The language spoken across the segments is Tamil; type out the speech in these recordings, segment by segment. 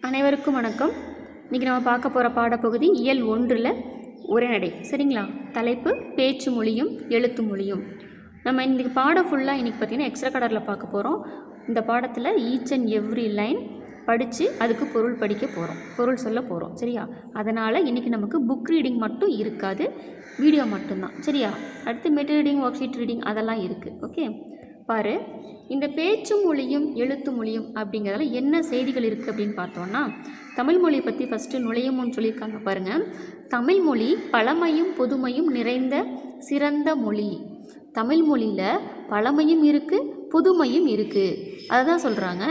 அனைவருக்கும் வணக்கம் இன்றைக்கி நம்ம பார்க்க போகிற பாடப்பகுதி இயல் ஒன்றில் உரைநடை சரிங்களா தலைப்பு பேச்சு மொழியும் எழுத்து மொழியும் நம்ம இன்றைக்கி பாடம் ஃபுல்லாக இன்றைக்கி பார்த்திங்கன்னா எக்ஸ்ட்ரா கடரில் பார்க்க போகிறோம் இந்த பாடத்தில் ஈச் அண்ட் எவ்ரி லைன் படித்து அதுக்கு பொருள் படிக்க போகிறோம் பொருள் சொல்ல போகிறோம் சரியா அதனால் இன்றைக்கி நமக்கு புக் ரீடிங் மட்டும் இருக்காது வீடியோ மட்டும்தான் சரியா அடுத்து மெட் ரீடிங் ஒர்க் ஷீட் ரீடிங் அதெல்லாம் இருக்குது ஓகே பாரு இந்த பேச்சு மொழியும் எழுத்து மொழியும் அப்படிங்கிறதுல என்ன செய்திகள் இருக்குது அப்படின்னு பார்த்தோன்னா தமிழ் மொழியை பற்றி ஃபஸ்ட்டு நுழையமுன்னு சொல்லியிருக்காங்க பாருங்கள் தமிழ் மொழி பழமையும் புதுமையும் நிறைந்த சிறந்த மொழி தமிழ் மொழியில் பழமையும் இருக்குது புதுமையும் இருக்குது அதை தான் சொல்கிறாங்க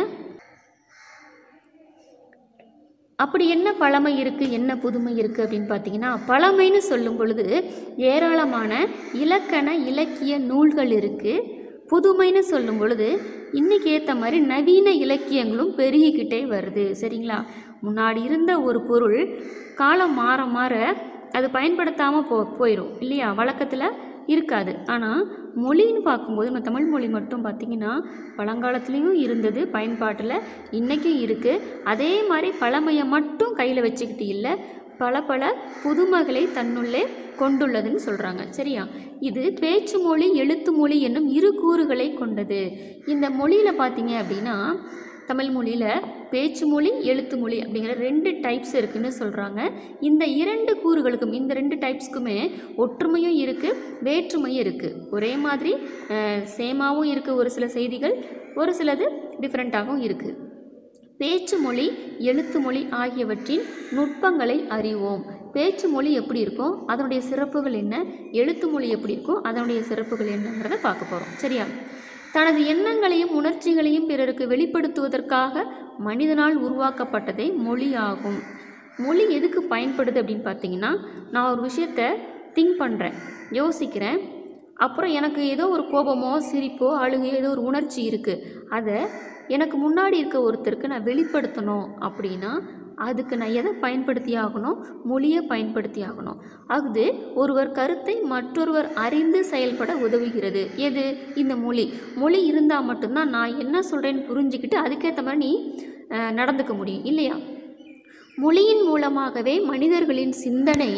அப்படி என்ன பழமை இருக்குது என்ன புதுமை இருக்குது அப்படின்னு பார்த்தீங்கன்னா பழமைன்னு சொல்லும் பொழுது ஏராளமான இலக்கண இலக்கிய நூல்கள் இருக்குது புதுமைன்னு சொல்லும் பொழுது இன்றைக்கி ஏற்ற மாதிரி நவீன இலக்கியங்களும் பெருகிக்கிட்டே வருது சரிங்களா முன்னாடி இருந்த ஒரு பொருள் காலம் மாற மாற அது பயன்படுத்தாமல் போ போயிடும் இல்லையா வழக்கத்தில் இருக்காது ஆனால் மொழின்னு பார்க்கும்போது நம்ம தமிழ் மொழி மட்டும் பார்த்திங்கன்னா பழங்காலத்துலேயும் இருந்தது பயன்பாட்டில் இன்றைக்கும் இருக்குது அதே மாதிரி பழமையை மட்டும் கையில் வச்சுக்கிட்டு இல்லை பல பல புதுமைகளை தன்னுள்ளே கொண்டுள்ளதுன்னு சொல்கிறாங்க சரியா இது பேச்சு மொழி எழுத்து மொழி என்னும் இரு கூறுகளை கொண்டது இந்த மொழியில் பார்த்தீங்க அப்படின்னா தமிழ் மொழியில் பேச்சு மொழி எழுத்து மொழி அப்படிங்கிற ரெண்டு டைப்ஸ் இருக்குன்னு சொல்கிறாங்க இந்த இரண்டு கூறுகளுக்கும் இந்த ரெண்டு டைப்ஸ்க்குமே ஒற்றுமையும் இருக்குது வேற்றுமையும் இருக்குது ஒரே மாதிரி சேமாகவும் இருக்குது ஒரு சில செய்திகள் ஒரு சிலது டிஃப்ரெண்ட்டாகவும் இருக்குது பேச்சு மொழி எழுத்து மொழி ஆகியவற்றின் நுட்பங்களை அறிவோம் பேச்சு மொழி எப்படி இருக்கும் அதனுடைய சிறப்புகள் என்ன எழுத்து மொழி எப்படி இருக்கும் அதனுடைய சிறப்புகள் என்னங்கிறத பார்க்க போகிறோம் சரியா தனது எண்ணங்களையும் உணர்ச்சிகளையும் பிறருக்கு வெளிப்படுத்துவதற்காக மனிதனால் உருவாக்கப்பட்டதே மொழி ஆகும் மொழி எதுக்கு பயன்படுது அப்படின்னு பார்த்தீங்கன்னா நான் ஒரு விஷயத்த திங்க் பண்ணுறேன் யோசிக்கிறேன் அப்புறம் எனக்கு ஏதோ ஒரு கோபமோ சிரிப்போ அழுகையோ ஏதோ ஒரு உணர்ச்சி இருக்குது அதை எனக்கு முன்னாடி இருக்க ஒருத்தருக்கு நான் வெளிப்படுத்தணும் அப்படின்னா அதுக்கு நான் எதை பயன்படுத்தி ஆகணும் மொழியை பயன்படுத்தி ஆகணும் அஃது ஒருவர் கருத்தை மற்றொருவர் அறிந்து செயல்பட உதவுகிறது எது இந்த மொழி மொழி இருந்தால் மட்டும்தான் நான் என்ன சொல்கிறேன்னு புரிஞ்சுக்கிட்டு அதுக்கேற்ற மாதிரி நீ நடந்துக்க முடியும் இல்லையா மொழியின் மூலமாகவே மனிதர்களின் சிந்தனை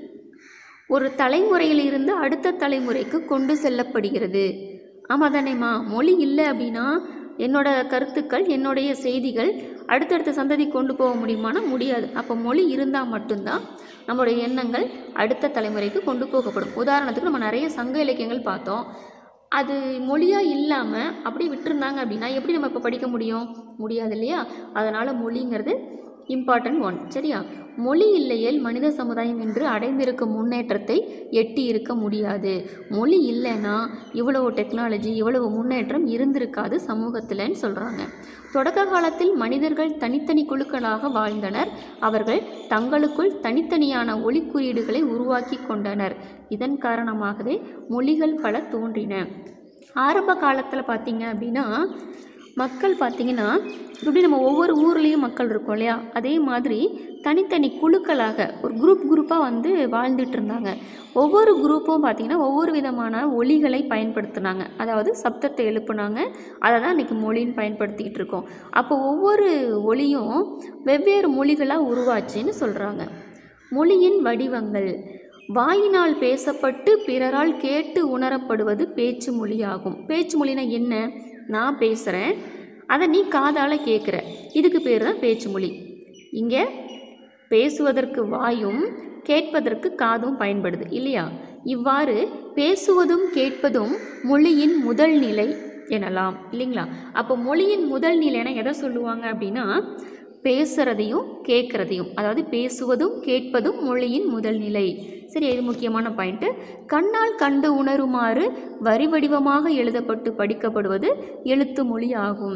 ஒரு தலைமுறையிலிருந்து அடுத்த தலைமுறைக்கு கொண்டு செல்லப்படுகிறது ஆமாம் தானேம்மா மொழி இல்லை அப்படின்னா என்னோட கருத்துக்கள் என்னுடைய செய்திகள் அடுத்தடுத்த சந்ததி கொண்டு போக முடியுமானா முடியாது அப்போ மொழி இருந்தால் மட்டும்தான் நம்மளுடைய எண்ணங்கள் அடுத்த தலைமுறைக்கு கொண்டு போகப்படும் உதாரணத்துக்கு நம்ம நிறைய சங்க இலக்கியங்கள் பார்த்தோம் அது மொழியாக இல்லாமல் அப்படி விட்டுருந்தாங்க அப்படின்னா எப்படி நம்ம இப்போ படிக்க முடியும் முடியாது இல்லையா அதனால் மொழிங்கிறது இம்பார்ட்டன்ட் ஒன் சரியா மொழி இல்லையேல் மனித சமுதாயம் என்று அடைந்திருக்கும் முன்னேற்றத்தை எட்டி இருக்க முடியாது மொழி இல்லைன்னா இவ்வளவு டெக்னாலஜி இவ்வளவு முன்னேற்றம் இருந்திருக்காது சமூகத்தில்னு சொல்கிறாங்க தொடக்க காலத்தில் மனிதர்கள் தனித்தனி குழுக்களாக வாழ்ந்தனர் அவர்கள் தங்களுக்குள் தனித்தனியான ஒளி குறியீடுகளை உருவாக்கி கொண்டனர் இதன் காரணமாகவே மொழிகள் பல தோன்றின ஆரம்ப காலத்தில் பார்த்தீங்க அப்படின்னா மக்கள் பார்த்திங்கன்னா இப்படி நம்ம ஒவ்வொரு ஊர்லேயும் மக்கள் இருக்கோம் இல்லையா அதே மாதிரி தனித்தனி குழுக்களாக ஒரு குரூப் குரூப்பாக வந்து வாழ்ந்துட்டு இருந்தாங்க ஒவ்வொரு குரூப்பும் பார்த்திங்கன்னா ஒவ்வொரு விதமான ஒலிகளை பயன்படுத்தினாங்க அதாவது சப்தத்தை எழுப்புனாங்க அதை தான் இன்றைக்கி மொழின்னு பயன்படுத்திக்கிட்டு இருக்கோம் அப்போ ஒவ்வொரு ஒளியும் வெவ்வேறு மொழிகளாக உருவாச்சுன்னு சொல்கிறாங்க மொழியின் வடிவங்கள் வாயினால் பேசப்பட்டு பிறரால் கேட்டு உணரப்படுவது பேச்சு மொழியாகும் பேச்சு மொழினா என்ன நான் பேசுகிறேன் அதை நீ காதால் கேட்குற இதுக்கு பேர் தான் பேச்சு மொழி இங்கே பேசுவதற்கு வாயும் கேட்பதற்கு காதும் பயன்படுது இல்லையா இவ்வாறு பேசுவதும் கேட்பதும் மொழியின் முதல் நிலை எனலாம் இல்லைங்களா அப்போ மொழியின் முதல் நிலைனா எதை சொல்லுவாங்க அப்படின்னா பேசுகிறதையும் கேட்குறதையும் அதாவது பேசுவதும் கேட்பதும் மொழியின் முதல் நிலை சரி இது முக்கியமான பாயிண்ட்டு கண்ணால் கண்டு உணருமாறு வரி வடிவமாக எழுதப்பட்டு படிக்கப்படுவது எழுத்து மொழி ஆகும்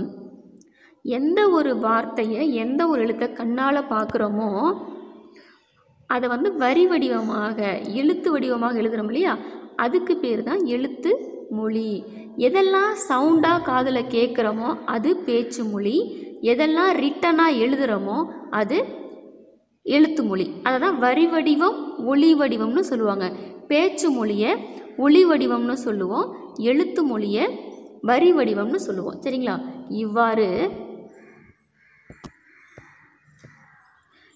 எந்த ஒரு வார்த்தையை எந்த ஒரு எழுத்தை கண்ணால் பார்க்குறோமோ அதை வந்து வரி வடிவமாக எழுத்து வடிவமாக எழுதுகிறோம் இல்லையா அதுக்கு பேர் தான் எழுத்து மொழி எதெல்லாம் சவுண்டாக காதில் கேட்குறோமோ அது பேச்சு மொழி எதெல்லாம் ரிட்டனாக எழுதுகிறோமோ அது எழுத்து மொழி அதை தான் வரி வடிவம் ஒளி வடிவம்னு சொல்லுவாங்க பேச்சு மொழியை ஒளி வடிவம்னு சொல்லுவோம் எழுத்து மொழியை வரி வடிவம்னு சொல்லுவோம் சரிங்களா இவ்வாறு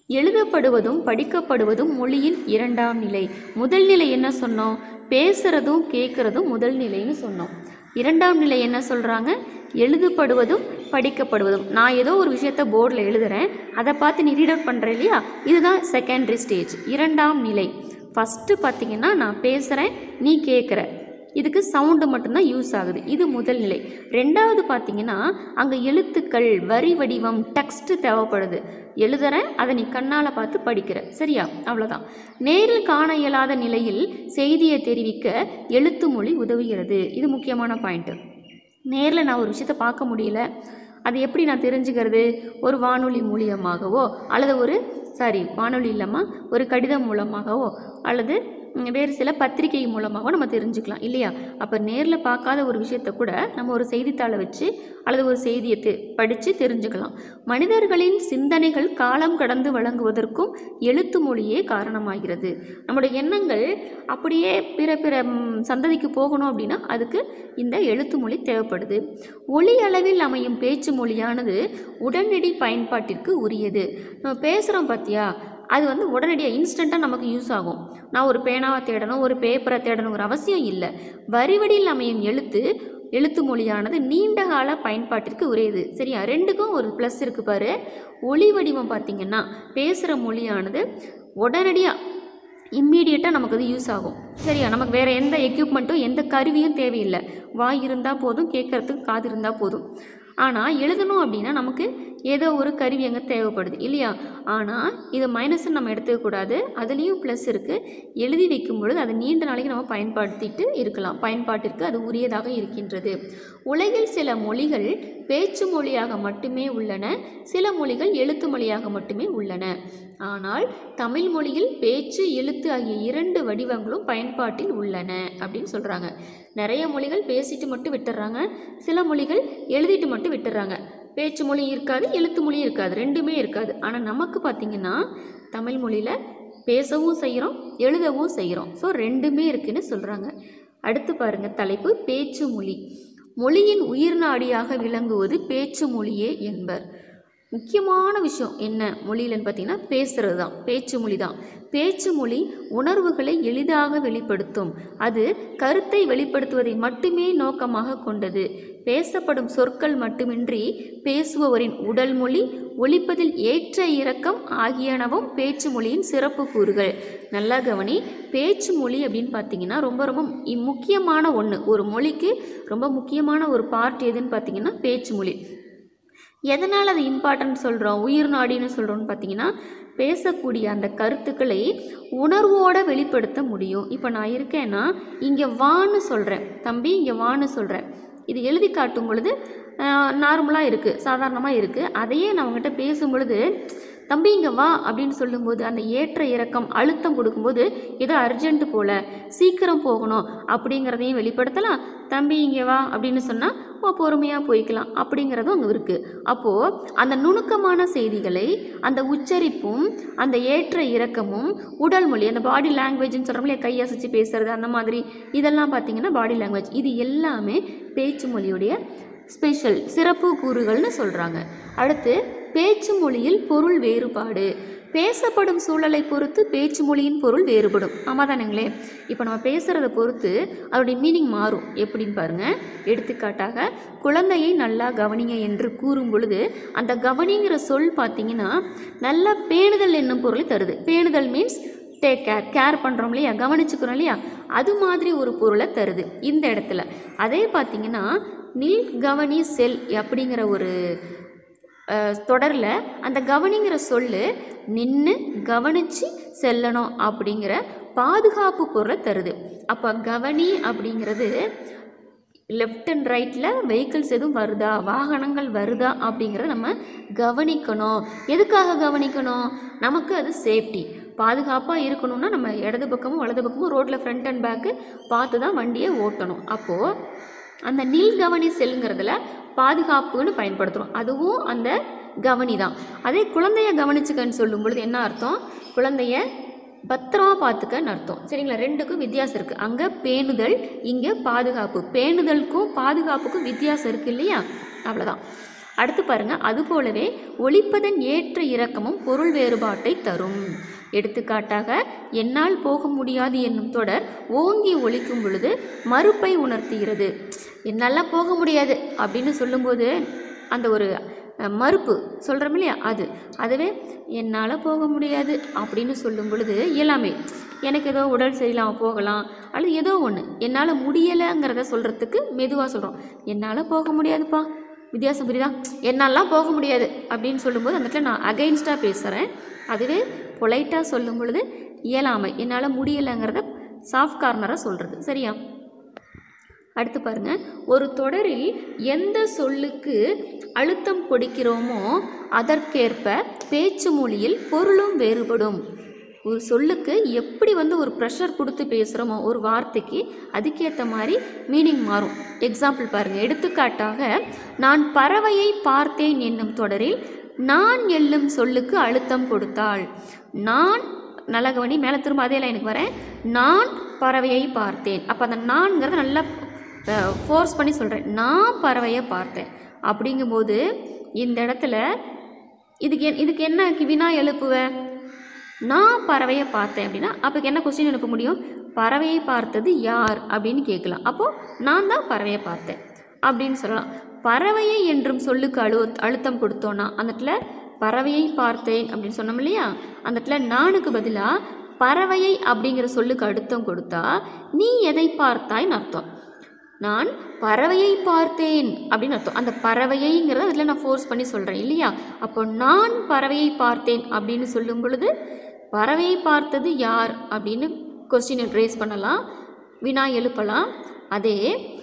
எழுதப்படுவதும் படிக்கப்படுவதும் மொழியின் இரண்டாம் நிலை முதல் நிலை என்ன சொன்னோம் பேசுறதும் கேட்குறதும் முதல் நிலைன்னு சொன்னோம் இரண்டாம் நிலை என்ன சொல்கிறாங்க எழுதப்படுவதும் படிக்கப்படுவதும் நான் ஏதோ ஒரு விஷயத்த போர்டில் எழுதுறேன் அதை பார்த்து நீ ரீட் அவுட் பண்ணுற இல்லையா இதுதான் செகண்டரி ஸ்டேஜ் இரண்டாம் நிலை ஃபஸ்ட்டு பார்த்தீங்கன்னா நான் பேசுகிறேன் நீ கேட்குற இதுக்கு சவுண்டு மட்டும்தான் யூஸ் ஆகுது இது முதல் நிலை ரெண்டாவது பார்த்தீங்கன்னா அங்கே எழுத்துக்கள் வரி வடிவம் டெக்ஸ்ட் தேவைப்படுது எழுதுறேன் அதை நீ கண்ணால் பார்த்து படிக்கிற சரியா அவ்வளோதான் நேரில் காண இயலாத நிலையில் செய்தியை தெரிவிக்க எழுத்து மொழி உதவுகிறது இது முக்கியமான பாயிண்ட்டு நேரில் நான் ஒரு விஷயத்தை பார்க்க முடியல அது எப்படி நான் தெரிஞ்சுக்கிறது ஒரு வானொலி மூலியமாகவோ அல்லது ஒரு சாரி வானொலி இல்லாமல் ஒரு கடிதம் மூலமாகவோ அல்லது ம், வேறு சில பத்திரிகை மூலமாகவோ நம்ம தெரிஞ்சுக்கலாம் இல்லையா அப்போ நேரில் பார்க்காத ஒரு விஷயத்தை கூட நம்ம ஒரு செய்தித்தாளை வச்சு அல்லது ஒரு செய்தியை தெ படித்து தெரிஞ்சுக்கலாம் மனிதர்களின் சிந்தனைகள் காலம் கடந்து வழங்குவதற்கும் எழுத்து மொழியே காரணமாகிறது நம்முடைய எண்ணங்கள் அப்படியே பிற பிற ம், சந்ததிக்கு போகணும் அப்படின்னா அதுக்கு இந்த எழுத்து மொழி தேவைப்படுது ஒளி அளவில் அமையும் பேச்சு மொழியானது உடனடி பயன்பாட்டிற்கு உரியது நம்ம பேசுகிறோம் பார்த்தியா அது வந்து உடனடியாக இன்ஸ்டண்ட்டாக நமக்கு யூஸ் ஆகும் நான் ஒரு பேனாவை தேடணும் ஒரு பேப்பரை தேடணுங்கிற அவசியம் இல்லை வரிவடியில் அமையும் எழுத்து எழுத்து மொழியானது நீண்ட கால பயன்பாட்டிற்கு உரியது சரியா ரெண்டுக்கும் ஒரு ப்ளஸ் இருக்கு பாரு ஒளி வடிவம் பார்த்திங்கன்னா பேசுகிற மொழியானது உடனடியாக இம்மீடியட்டாக நமக்கு அது யூஸ் ஆகும் சரியா நமக்கு வேறு எந்த எக்யூப்மெண்ட்டும் எந்த கருவியும் தேவையில்லை வாய் இருந்தால் போதும் கேட்குறதுக்கு காது இருந்தால் போதும் ஆனால் எழுதணும் அப்படின்னா நமக்கு ஏதோ ஒரு கருவி அங்கே தேவைப்படுது இல்லையா ஆனால் இது மைனஸ்ன்னு நம்ம எடுத்துக்கக்கூடாது அதுலேயும் ப்ளஸ் இருக்குது எழுதி வைக்கும் பொழுது அது நீண்ட நாளைக்கு நம்ம பயன்படுத்திட்டு இருக்கலாம் பயன்பாட்டிற்கு அது உரியதாக இருக்கின்றது உலகில் சில மொழிகள் பேச்சு மொழியாக மட்டுமே உள்ளன சில மொழிகள் எழுத்து மொழியாக மட்டுமே உள்ளன ஆனால் தமிழ் மொழியில் பேச்சு எழுத்து ஆகிய இரண்டு வடிவங்களும் பயன்பாட்டில் உள்ளன அப்படின்னு சொல்கிறாங்க நிறைய மொழிகள் பேசிட்டு மட்டும் விட்டுறாங்க சில மொழிகள் எழுதிட்டு மட்டும் விட்டுறாங்க பேச்சு மொழி இருக்காது எழுத்து மொழி இருக்காது ரெண்டுமே இருக்காது ஆனால் நமக்கு பார்த்திங்கன்னா தமிழ் மொழியில் பேசவும் செய்கிறோம் எழுதவும் செய்கிறோம் ஸோ ரெண்டுமே இருக்குன்னு சொல்கிறாங்க அடுத்து பாருங்கள் தலைப்பு பேச்சு மொழி மொழியின் உயிர்நாடியாக விளங்குவது பேச்சு மொழியே என்பர் முக்கியமான விஷயம் என்ன மொழியிலன்னு பார்த்தீங்கன்னா பேசுறது தான் பேச்சு மொழி தான் பேச்சு மொழி உணர்வுகளை எளிதாக வெளிப்படுத்தும் அது கருத்தை வெளிப்படுத்துவதை மட்டுமே நோக்கமாக கொண்டது பேசப்படும் சொற்கள் மட்டுமின்றி பேசுபவரின் உடல் மொழி ஒலிப்பதில் ஏற்ற இறக்கம் ஆகியனவும் பேச்சு மொழியின் சிறப்பு கூறுகள் நல்லா கவனி பேச்சு மொழி அப்படின்னு பார்த்தீங்கன்னா ரொம்ப ரொம்ப இ- முக்கியமான ஒன்று ஒரு மொழிக்கு ரொம்ப முக்கியமான ஒரு பார்ட் எதுன்னு பார்த்தீங்கன்னா பேச்சு மொழி எதனால் அது இம்பார்ட்டன்ட் சொல்கிறோம் உயிர் நாடின்னு சொல்கிறோன்னு பார்த்தீங்கன்னா பேசக்கூடிய அந்த கருத்துக்களை உணர்வோடு வெளிப்படுத்த முடியும் இப்போ நான் இருக்கேன்னா இங்கே வான்னு சொல்கிறேன் தம்பி இங்கே வான்னு சொல்கிறேன் இது எழுதி காட்டும் பொழுது நார்மலாக இருக்குது சாதாரணமாக இருக்குது அதையே நான் உங்ககிட்ட பேசும் பொழுது தம்பி இங்கே வா அப்படின்னு சொல்லும்போது அந்த ஏற்ற இறக்கம் அழுத்தம் கொடுக்கும்போது ஏதோ அர்ஜென்ட் போல சீக்கிரம் போகணும் அப்படிங்கிறதையும் வெளிப்படுத்தலாம் தம்பி இங்கே வா அப்படின்னு சொன்னால் ஓ பொறுமையாக போய்க்கலாம் அப்படிங்கிறதும் அங்கே இருக்குது அப்போது அந்த நுணுக்கமான செய்திகளை அந்த உச்சரிப்பும் அந்த ஏற்ற இறக்கமும் உடல் மொழி அந்த பாடி லாங்குவேஜ்னு சொல்கிறோம் இல்லையா கை அசைச்சு பேசுறது அந்த மாதிரி இதெல்லாம் பார்த்தீங்கன்னா பாடி லாங்குவேஜ் இது எல்லாமே பேச்சு மொழியுடைய ஸ்பெஷல் சிறப்பு கூறுகள்னு சொல்கிறாங்க அடுத்து பேச்சு மொழியில் பொருள் வேறுபாடு பேசப்படும் சூழலை பொறுத்து பேச்சு மொழியின் பொருள் வேறுபடும் ஆமாம் தானுங்களே இப்போ நம்ம பேசுகிறத பொறுத்து அதோடைய மீனிங் மாறும் எப்படின்னு பாருங்கள் எடுத்துக்காட்டாக குழந்தையை நல்லா கவனிங்க என்று கூறும் பொழுது அந்த கவனிங்கிற சொல் பார்த்தீங்கன்னா நல்லா பேணுதல் என்னும் பொருளை தருது பேணுதல் மீன்ஸ் டேக் கேர் கேர் பண்ணுறோம் இல்லையா கவனிச்சுக்கிறோம் இல்லையா அது மாதிரி ஒரு பொருளை தருது இந்த இடத்துல அதே பார்த்தீங்கன்னா நில் கவனி செல் அப்படிங்கிற ஒரு தொடரில் அந்த கவனிங்கிற சொல்லு நின்று கவனித்து செல்லணும் அப்படிங்கிற பாதுகாப்பு பொருளை தருது அப்போ கவனி அப்படிங்கிறது லெஃப்ட் அண்ட் ரைட்டில் வெஹிக்கிள்ஸ் எதுவும் வருதா வாகனங்கள் வருதா அப்படிங்கிறத நம்ம கவனிக்கணும் எதுக்காக கவனிக்கணும் நமக்கு அது சேஃப்டி பாதுகாப்பாக இருக்கணும்னா நம்ம இடது பக்கமும் வலது பக்கமும் ரோட்டில் ஃப்ரண்ட் அண்ட் பேக்கு பார்த்து தான் வண்டியை ஓட்டணும் அப்போது அந்த நீல் கவனி செல்லுங்கிறதுல பாதுகாப்புன்னு பயன்படுத்துகிறோம் அதுவும் அந்த கவனி தான் அதே குழந்தைய கவனிச்சுக்கன்னு சொல்லும் பொழுது என்ன அர்த்தம் குழந்தைய பத்திரமா பார்த்துக்கன்னு அர்த்தம் சரிங்களா ரெண்டுக்கும் வித்தியாசம் இருக்குது அங்கே பேணுதல் இங்கே பாதுகாப்பு பேணுதலுக்கும் பாதுகாப்புக்கும் வித்தியாசம் இருக்குது இல்லையா அவ்வளோதான் அடுத்து பாருங்க அது போலவே ஒழிப்பதன் ஏற்ற இறக்கமும் பொருள் வேறுபாட்டை தரும் எடுத்துக்காட்டாக என்னால் போக முடியாது என்னும் தொடர் ஓங்கி ஒழிக்கும் பொழுது மறுப்பை உணர்த்துகிறது என்னால் போக முடியாது அப்படின்னு சொல்லும்போது அந்த ஒரு அஹ், மறுப்பு சொல்கிறோம் இல்லையா அது அதுவே என்னால் போக முடியாது அப்படின்னு சொல்லும் பொழுது எல்லாமே எனக்கு ஏதோ உடல் சரியில்லாமல் போகலாம் அல்லது ஏதோ ஒன்று என்னால் முடியலைங்கிறத சொல்கிறதுக்கு மெதுவாக சொல்கிறோம் என்னால் போக முடியாதுப்பா வித்தியாசம் புரியுதா என்னாலாம் போக முடியாது அப்படின்னு சொல்லும்போது அந்த இடத்துல நான் அகைன்ஸ்டாக பேசுகிறேன் அதுவே பொலைட்டாக சொல்லும் பொழுது இயலாமை என்னால் முடியலைங்கிறத சாஃப்ட் கார்னராக சொல்கிறது சரியா அடுத்து பாருங்க ஒரு தொடரில் எந்த சொல்லுக்கு அழுத்தம் கொடுக்கிறோமோ அதற்கேற்ப பேச்சு மொழியில் பொருளும் வேறுபடும் ஒரு சொல்லுக்கு எப்படி வந்து ஒரு ப்ரெஷர் கொடுத்து பேசுகிறோமோ ஒரு வார்த்தைக்கு அதுக்கேற்ற மாதிரி மீனிங் மாறும் எக்ஸாம்பிள் பாருங்கள் எடுத்துக்காட்டாக நான் பறவையை பார்த்தேன் என்னும் தொடரில் நான் எல்லும் சொல்லுக்கு அழுத்தம் கொடுத்தாள் நான் நல்ல கவனி மேலே திரும்ப அதே லைனுக்கு வரேன் நான் பறவையை பார்த்தேன் அப்போ அந்த நான்கிறத நல்லா ஃபோர்ஸ் பண்ணி சொல்கிறேன் நான் பறவையை பார்த்தேன் அப்படிங்கும்போது இந்த இடத்துல இதுக்கு என் இதுக்கு என்ன வினா எழுப்புவேன் நான் பறவையை பார்த்தேன் அப்படின்னா அப்போ என்ன கொஸ்டின் எழுப்ப முடியும் பறவையை பார்த்தது யார் அப்படின்னு கேட்கலாம் அப்போது நான் தான் பறவையை பார்த்தேன் அப்படின்னு சொல்லலாம் பறவையை என்றும் சொல்லுக்கு அழு அழுத்தம் கொடுத்தோன்னா அந்த இடத்துல பறவையை பார்த்தேன் அப்படின்னு சொன்னோம் இல்லையா அந்த இடத்துல நானுக்கு பதிலாக பறவையை அப்படிங்கிற சொல்லுக்கு அழுத்தம் கொடுத்தா நீ எதை பார்த்தாய்ன்னு அர்த்தம் நான் பறவையை பார்த்தேன் அப்படின்னு அர்த்தம் அந்த பறவையைங்கிறத அதில் நான் ஃபோர்ஸ் பண்ணி சொல்கிறேன் இல்லையா அப்போ நான் பறவையை பார்த்தேன் அப்படின்னு சொல்லும் பொழுது பறவையை பார்த்தது யார் அப்படின்னு கொஸ்டின் ரேஸ் பண்ணலாம் வினா எழுப்பலாம் அதே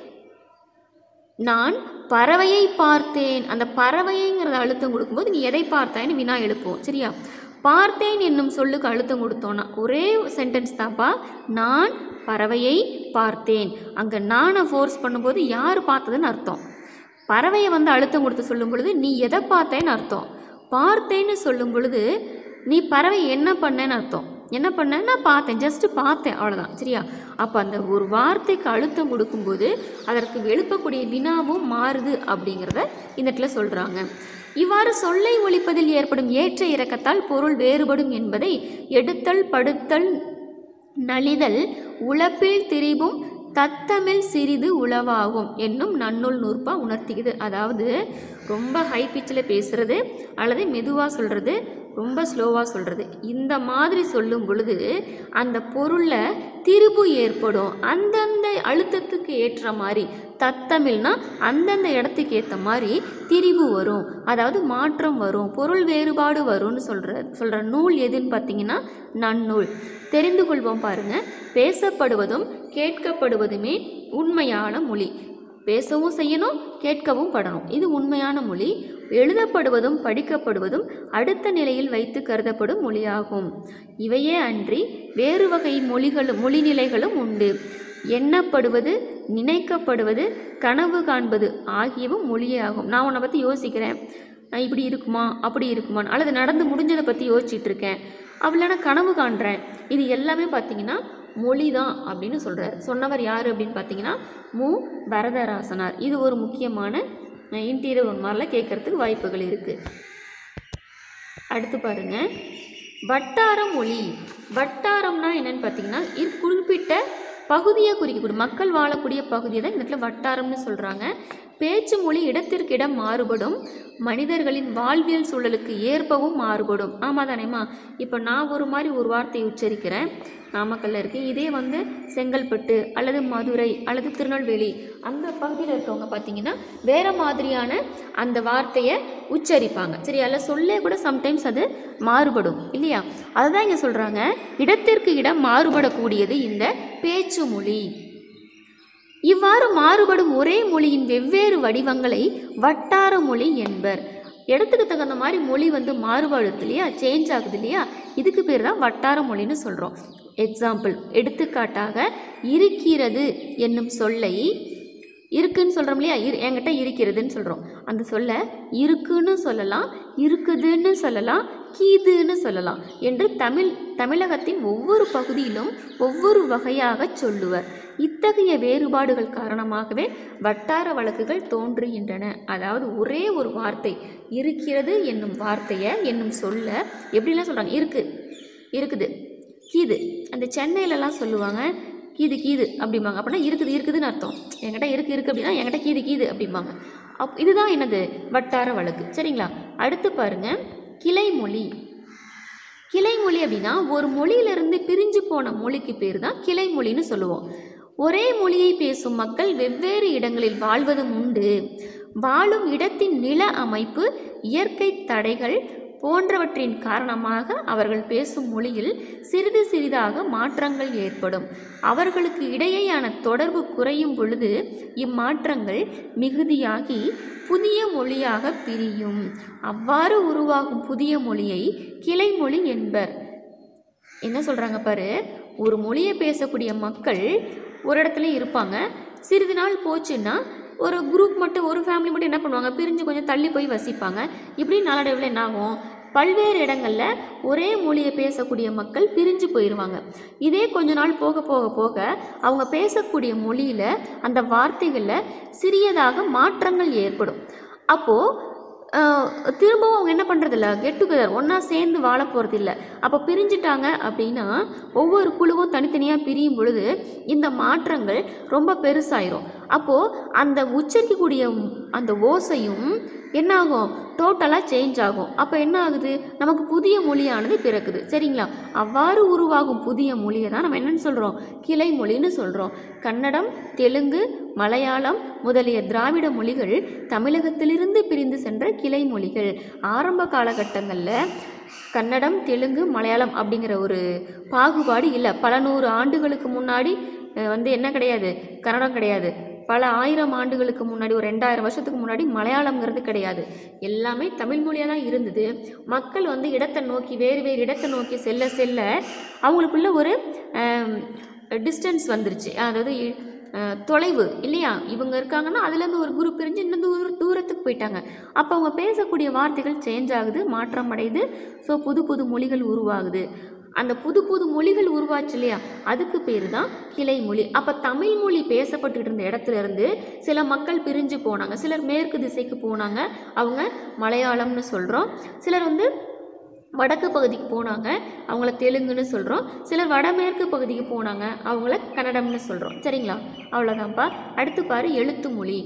நான் பறவையை பார்த்தேன் அந்த பறவைங்கிறத அழுத்தம் கொடுக்கும்போது நீ எதை பார்த்தாய்ன்னு வினா எழுப்புவோம் சரியா பார்த்தேன் என்னும் சொல்லுக்கு அழுத்தம் கொடுத்தோன்னா ஒரே சென்டென்ஸ் தான்ப்பா நான் பறவையை பார்த்தேன் அங்கே நானை ஃபோர்ஸ் பண்ணும்போது யார் பார்த்ததுன்னு அர்த்தம் பறவையை வந்து அழுத்தம் கொடுத்து சொல்லும் பொழுது நீ எதை பார்த்தேன்னு அர்த்தம் பார்த்தேன்னு சொல்லும் பொழுது நீ பறவை என்ன பண்ணேன்னு அர்த்தம் என்ன பண்ண நான் பார்த்தேன் ஜஸ்ட்டு பார்த்தேன் அவ்வளோதான் சரியா அப்போ அந்த ஒரு வார்த்தைக்கு அழுத்தம் கொடுக்கும்போது அதற்கு எழுப்பக்கூடிய வினாவும் மாறுது அப்படிங்கிறத இந்த இடத்துல சொல்கிறாங்க இவ்வாறு சொல்லை ஒழிப்பதில் ஏற்படும் ஏற்ற இறக்கத்தால் பொருள் வேறுபடும் என்பதை எடுத்தல் படுத்தல் நலிதல் உழப்பில் திரிபும் தத்தமிழ் சிறிது உளவாகும் என்னும் நன்னூல் நூற்பா உணர்த்திக்குது அதாவது ரொம்ப ஹை பிச்சில் பேசுறது அல்லது மெதுவாக சொல்கிறது ரொம்ப ஸ்லோவாக சொல்கிறது இந்த மாதிரி சொல்லும் பொழுது அந்த பொருளில் திரிபு ஏற்படும் அந்தந்த அழுத்தத்துக்கு ஏற்ற மாதிரி தத்தமிழ்னா அந்தந்த இடத்துக்கு ஏற்ற மாதிரி திரிபு வரும் அதாவது மாற்றம் வரும் பொருள் வேறுபாடு வரும்னு சொல்கிற சொல்கிற நூல் எதுன்னு பார்த்தீங்கன்னா நன்னூல் தெரிந்து கொள்வோம் பாருங்க பேசப்படுவதும் கேட்கப்படுவதுமே உண்மையான மொழி பேசவும் செய்யணும் கேட்கவும் படணும் இது உண்மையான மொழி எழுதப்படுவதும் படிக்கப்படுவதும் அடுத்த நிலையில் வைத்து கருதப்படும் மொழியாகும் இவையே அன்றி வேறு வகை மொழிகளும் மொழிநிலைகளும் உண்டு எண்ணப்படுவது நினைக்கப்படுவது கனவு காண்பது ஆகியவும் மொழியே ஆகும் நான் உன்னை பற்றி யோசிக்கிறேன் நான் இப்படி இருக்குமா அப்படி இருக்குமான்னு அல்லது நடந்து முடிஞ்சதை பற்றி யோசிச்சுட்டு இருக்கேன் அப்படின்னா கனவு காண்றேன் இது எல்லாமே பார்த்தீங்கன்னா மொழி தான் அப்படின்னு சொல்கிறார் சொன்னவர் யார் அப்படின்னு பார்த்தீங்கன்னா மு வரதராசனார் இது ஒரு முக்கியமான இன்டீரியர் ஒன் மாதிரிலாம் கேட்கறதுக்கு வாய்ப்புகள் இருக்குது அடுத்து பாருங்க வட்டார மொழி வட்டாரம்னா என்னன்னு பார்த்தீங்கன்னா இது குறிப்பிட்ட பகுதியை குறிக்கக்கூடிய மக்கள் வாழக்கூடிய பகுதியை தான் இந்த இடத்துல வட்டாரம்னு சொல்கிறாங்க பேச்சு மொழி இடத்திற்கு இடம் மாறுபடும் மனிதர்களின் வாழ்வியல் சூழலுக்கு ஏற்பவும் மாறுபடும் ஆமாம் தானேம்மா இப்போ நான் ஒரு மாதிரி ஒரு வார்த்தையை உச்சரிக்கிறேன் நாமக்கல்ல இருக்கு இதே வந்து செங்கல்பட்டு அல்லது மதுரை அல்லது திருநெல்வேலி அந்த பகுதியில் இருக்கவங்க பார்த்தீங்கன்னா வேற மாதிரியான அந்த வார்த்தையை உச்சரிப்பாங்க சரி அதில் சொல்லே கூட சம்டைம்ஸ் அது மாறுபடும் இல்லையா அதுதான் இங்கே சொல்கிறாங்க இடத்திற்கு இடம் மாறுபடக்கூடியது இந்த பேச்சு மொழி இவ்வாறு மாறுபடும் ஒரே மொழியின் வெவ்வேறு வடிவங்களை வட்டார மொழி என்பர் இடத்துக்கு தகுந்த மாதிரி மொழி வந்து மாறுபடுது இல்லையா சேஞ்ச் ஆகுது இல்லையா இதுக்கு பேர் தான் வட்டார மொழின்னு சொல்கிறோம் எக்ஸாம்பிள் எடுத்துக்காட்டாக இருக்கிறது என்னும் சொல்லை இருக்குன்னு சொல்கிறோம் இல்லையா இரு என்கிட்ட இருக்கிறதுன்னு சொல்கிறோம் அந்த சொல்ல இருக்குன்னு சொல்லலாம் இருக்குதுன்னு சொல்லலாம் கீதுன்னு சொல்லலாம் என்று தமிழ் தமிழகத்தின் ஒவ்வொரு பகுதியிலும் ஒவ்வொரு வகையாக சொல்லுவர் இத்தகைய வேறுபாடுகள் காரணமாகவே வட்டார வழக்குகள் தோன்றுகின்றன அதாவது ஒரே ஒரு வார்த்தை இருக்கிறது என்னும் வார்த்தையை என்னும் சொல்ல எப்படிலாம் சொல்கிறாங்க இருக்கு இருக்குது கீது அந்த சென்னையிலலாம் சொல்லுவாங்க கீது கீது அப்படிம்பாங்க அப்படின்னா இருக்குது இருக்குதுன்னு அர்த்தம் என்கிட்ட இருக்கு இருக்கு அப்படின்னா என்கிட்ட கீது கீது அப்படிம்பாங்க அப் இதுதான் என்னது வட்டார வழக்கு சரிங்களா அடுத்து பாருங்க கிளைமொழி கிளைமொழி அப்படின்னா ஒரு மொழியிலிருந்து பிரிஞ்சு போன மொழிக்கு பேர் தான் கிளைமொழின்னு சொல்லுவோம் ஒரே மொழியை பேசும் மக்கள் வெவ்வேறு இடங்களில் வாழ்வதும் உண்டு வாழும் இடத்தின் நில அமைப்பு இயற்கை தடைகள் போன்றவற்றின் காரணமாக அவர்கள் பேசும் மொழியில் சிறிது சிறிதாக மாற்றங்கள் ஏற்படும் அவர்களுக்கு இடையேயான தொடர்பு குறையும் பொழுது இம்மாற்றங்கள் மிகுதியாகி புதிய மொழியாக பிரியும் அவ்வாறு உருவாகும் புதிய மொழியை கிளைமொழி என்பர் என்ன சொல்கிறாங்க பாரு ஒரு மொழியை பேசக்கூடிய மக்கள் ஒரு இடத்துல இருப்பாங்க சிறிது நாள் போச்சுன்னா ஒரு குரூப் மட்டும் ஒரு ஃபேமிலி மட்டும் என்ன பண்ணுவாங்க பிரிஞ்சு கொஞ்சம் தள்ளி போய் வசிப்பாங்க இப்படி நாளடைவில் என்ன ஆகும் பல்வேறு இடங்களில் ஒரே மொழியை பேசக்கூடிய மக்கள் பிரிஞ்சு போயிடுவாங்க இதே கொஞ்ச நாள் போக போக போக அவங்க பேசக்கூடிய மொழியில் அந்த வார்த்தைகளில் சிறியதாக மாற்றங்கள் ஏற்படும் அப்போது ஆஹ் திரும்பவும் அவங்க என்ன பண்ணுறதில்ல கெட் டுகெதர் ஒன்றா சேர்ந்து வாழ போகிறதில்ல அப்போ பிரிஞ்சிட்டாங்க அப்படின்னா ஒவ்வொரு குழுவும் தனித்தனியாக பிரியும் பொழுது இந்த மாற்றங்கள் ரொம்ப பெருசாயிரும் அப்போது அந்த உச்சரிக்கக்கூடிய அந்த ஓசையும் என்ன ஆகும் டோட்டலாக சேஞ்ச் ஆகும் அப்போ என்ன ஆகுது நமக்கு புதிய மொழியானது பிறக்குது சரிங்களா அவ்வாறு உருவாகும் புதிய மொழியை தான் நம்ம என்னன்னு சொல்கிறோம் கிளை மொழின்னு சொல்கிறோம் கன்னடம் தெலுங்கு மலையாளம் முதலிய திராவிட மொழிகள் தமிழகத்திலிருந்து பிரிந்து சென்ற கிளை மொழிகள் ஆரம்ப காலகட்டங்களில் கன்னடம் தெலுங்கு மலையாளம் அப்படிங்கிற ஒரு பாகுபாடு இல்லை பல நூறு ஆண்டுகளுக்கு முன்னாடி அஹ், வந்து என்ன கிடையாது கன்னடம் கிடையாது பல ஆயிரம் ஆண்டுகளுக்கு முன்னாடி ஒரு ரெண்டாயிரம் வருஷத்துக்கு முன்னாடி மலையாளம்ங்கிறது கிடையாது எல்லாமே தமிழ் மொழியாக தான் இருந்தது மக்கள் வந்து இடத்தை நோக்கி வேறு வேறு இடத்தை நோக்கி செல்ல செல்ல அவங்களுக்குள்ள ஒரு டிஸ்டன்ஸ் வந்துருச்சு அதாவது இ- அஹ், தொலைவு இல்லையா இவங்க இருக்காங்கன்னா அதுலேருந்து ஒரு குரூப் பிரிஞ்சு இன்னும் தூர தூரத்துக்கு போயிட்டாங்க அப்போ அவங்க பேசக்கூடிய வார்த்தைகள் சேஞ்ச் ஆகுது மாற்றம் அடையுது ஸோ புது புது மொழிகள் உருவாகுது அந்த புது புது மொழிகள் உருவாச்சு இல்லையா அதுக்கு பேர் தான் கிளை மொழி அப்போ தமிழ் மொழி பேசப்பட்டுட்டு இருந்த இடத்துல இருந்து சில மக்கள் பிரிஞ்சு போனாங்க சிலர் மேற்கு திசைக்கு போனாங்க அவங்க மலையாளம்னு சொல்கிறோம் சிலர் வந்து வடக்கு பகுதிக்கு போனாங்க அவங்கள தெலுங்குன்னு சொல்கிறோம் சிலர் வடமேற்கு பகுதிக்கு போனாங்க அவங்கள கன்னடம்னு சொல்கிறோம் சரிங்களா அவ்வளோதான்ப்பா அடுத்து பாரு எழுத்து மொழி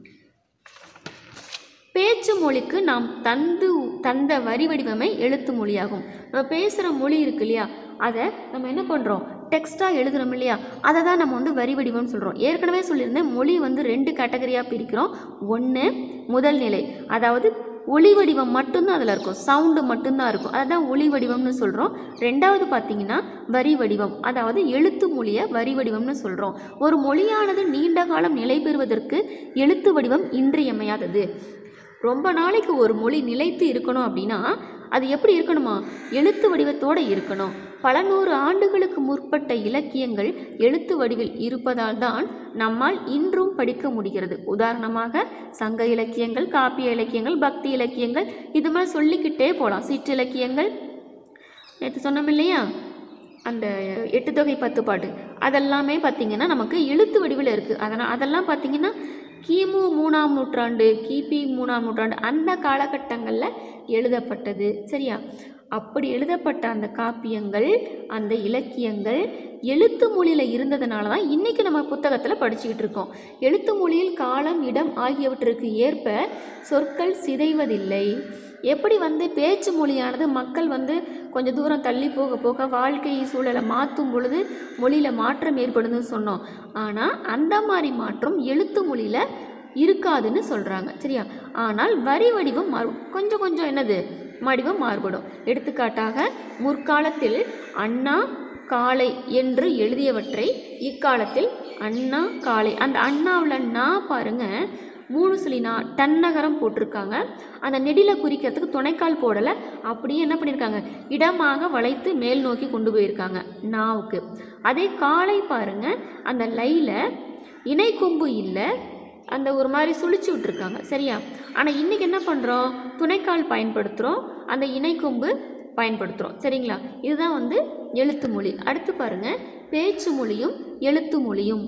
பேச்சு மொழிக்கு நாம் தந்து தந்த வரி வடிவமே எழுத்து மொழியாகும் நம்ம பேசுகிற மொழி இருக்கு இல்லையா அதை நம்ம என்ன பண்ணுறோம் டெக்ஸ்ட்டாக எழுதுறோம் இல்லையா அதை தான் நம்ம வந்து வரி வடிவம்னு சொல்கிறோம் ஏற்கனவே சொல்லியிருந்தேன் மொழி வந்து ரெண்டு கேட்டகரியாக பிரிக்கிறோம் ஒன்று முதல் நிலை அதாவது ஒளி வடிவம் மட்டும்தான் அதில் இருக்கும் சவுண்டு மட்டும்தான் இருக்கும் அதுதான் ஒளி வடிவம்னு சொல்கிறோம் ரெண்டாவது பார்த்தீங்கன்னா வரி வடிவம் அதாவது எழுத்து மொழியை வரி வடிவம்னு சொல்கிறோம் ஒரு மொழியானது நீண்ட காலம் நிலை பெறுவதற்கு எழுத்து வடிவம் இன்றியமையாதது ரொம்ப நாளைக்கு ஒரு மொழி நிலைத்து இருக்கணும் அப்படின்னா அது எப்படி இருக்கணுமா எழுத்து வடிவத்தோடு இருக்கணும் பல நூறு ஆண்டுகளுக்கு முற்பட்ட இலக்கியங்கள் எழுத்து வடிவில் இருப்பதால் தான் நம்மால் இன்றும் படிக்க முடிகிறது உதாரணமாக சங்க இலக்கியங்கள் காப்பிய இலக்கியங்கள் பக்தி இலக்கியங்கள் இது மாதிரி சொல்லிக்கிட்டே போகலாம் சிற்றிலக்கியங்கள் நேற்று சொன்னோம் இல்லையா அந்த எட்டு தொகை பத்து பாட்டு அதெல்லாமே பார்த்திங்கன்னா நமக்கு எழுத்து வடிவில் இருக்குது அதனால் அதெல்லாம் பார்த்திங்கன்னா கிமு மூணாம் நூற்றாண்டு கிபி மூணாம் நூற்றாண்டு அந்த காலகட்டங்களில் எழுதப்பட்டது சரியா அப்படி எழுதப்பட்ட அந்த காப்பியங்கள் அந்த இலக்கியங்கள் எழுத்து மொழியில் இருந்ததுனால தான் இன்றைக்கி நம்ம புத்தகத்தில் படிச்சுக்கிட்டு இருக்கோம் எழுத்து மொழியில் காலம் இடம் ஆகியவற்றிற்கு ஏற்ப சொற்கள் சிதைவதில்லை எப்படி வந்து பேச்சு மொழியானது மக்கள் வந்து கொஞ்சம் தூரம் தள்ளி போக போக வாழ்க்கை சூழலை மாற்றும் பொழுது மொழியில் மாற்றம் ஏற்படுதுன்னு சொன்னோம் ஆனால் அந்த மாதிரி மாற்றம் எழுத்து மொழியில் இருக்காதுன்னு சொல்கிறாங்க சரியா ஆனால் வரி வடிவம் மாறும் கொஞ்சம் கொஞ்சம் என்னது வடிவம் மாறுபடும் எடுத்துக்காட்டாக முற்காலத்தில் அண்ணா காளை என்று எழுதியவற்றை இக்காலத்தில் அண்ணா காளை அந்த அண்ணாவில் நான் பாருங்க மூணு சொல்லி நான் தன்னகரம் போட்டிருக்காங்க அந்த நெடில குறிக்கிறதுக்கு துணைக்கால் போடலை அப்படியே என்ன பண்ணியிருக்காங்க இடமாக வளைத்து மேல் நோக்கி கொண்டு போயிருக்காங்க நாவுக்கு அதே காளை பாருங்க அந்த லைல இணை கொம்பு இல்லை அந்த ஒரு மாதிரி சுழிச்சு விட்டுருக்காங்க சரியா ஆனால் இன்றைக்கி என்ன பண்ணுறோம் துணைக்கால் பயன்படுத்துகிறோம் அந்த இணைக்கொம்பு பயன்படுத்துகிறோம் சரிங்களா இதுதான் வந்து எழுத்து மொழி அடுத்து பாருங்க பேச்சு மொழியும் எழுத்து மொழியும்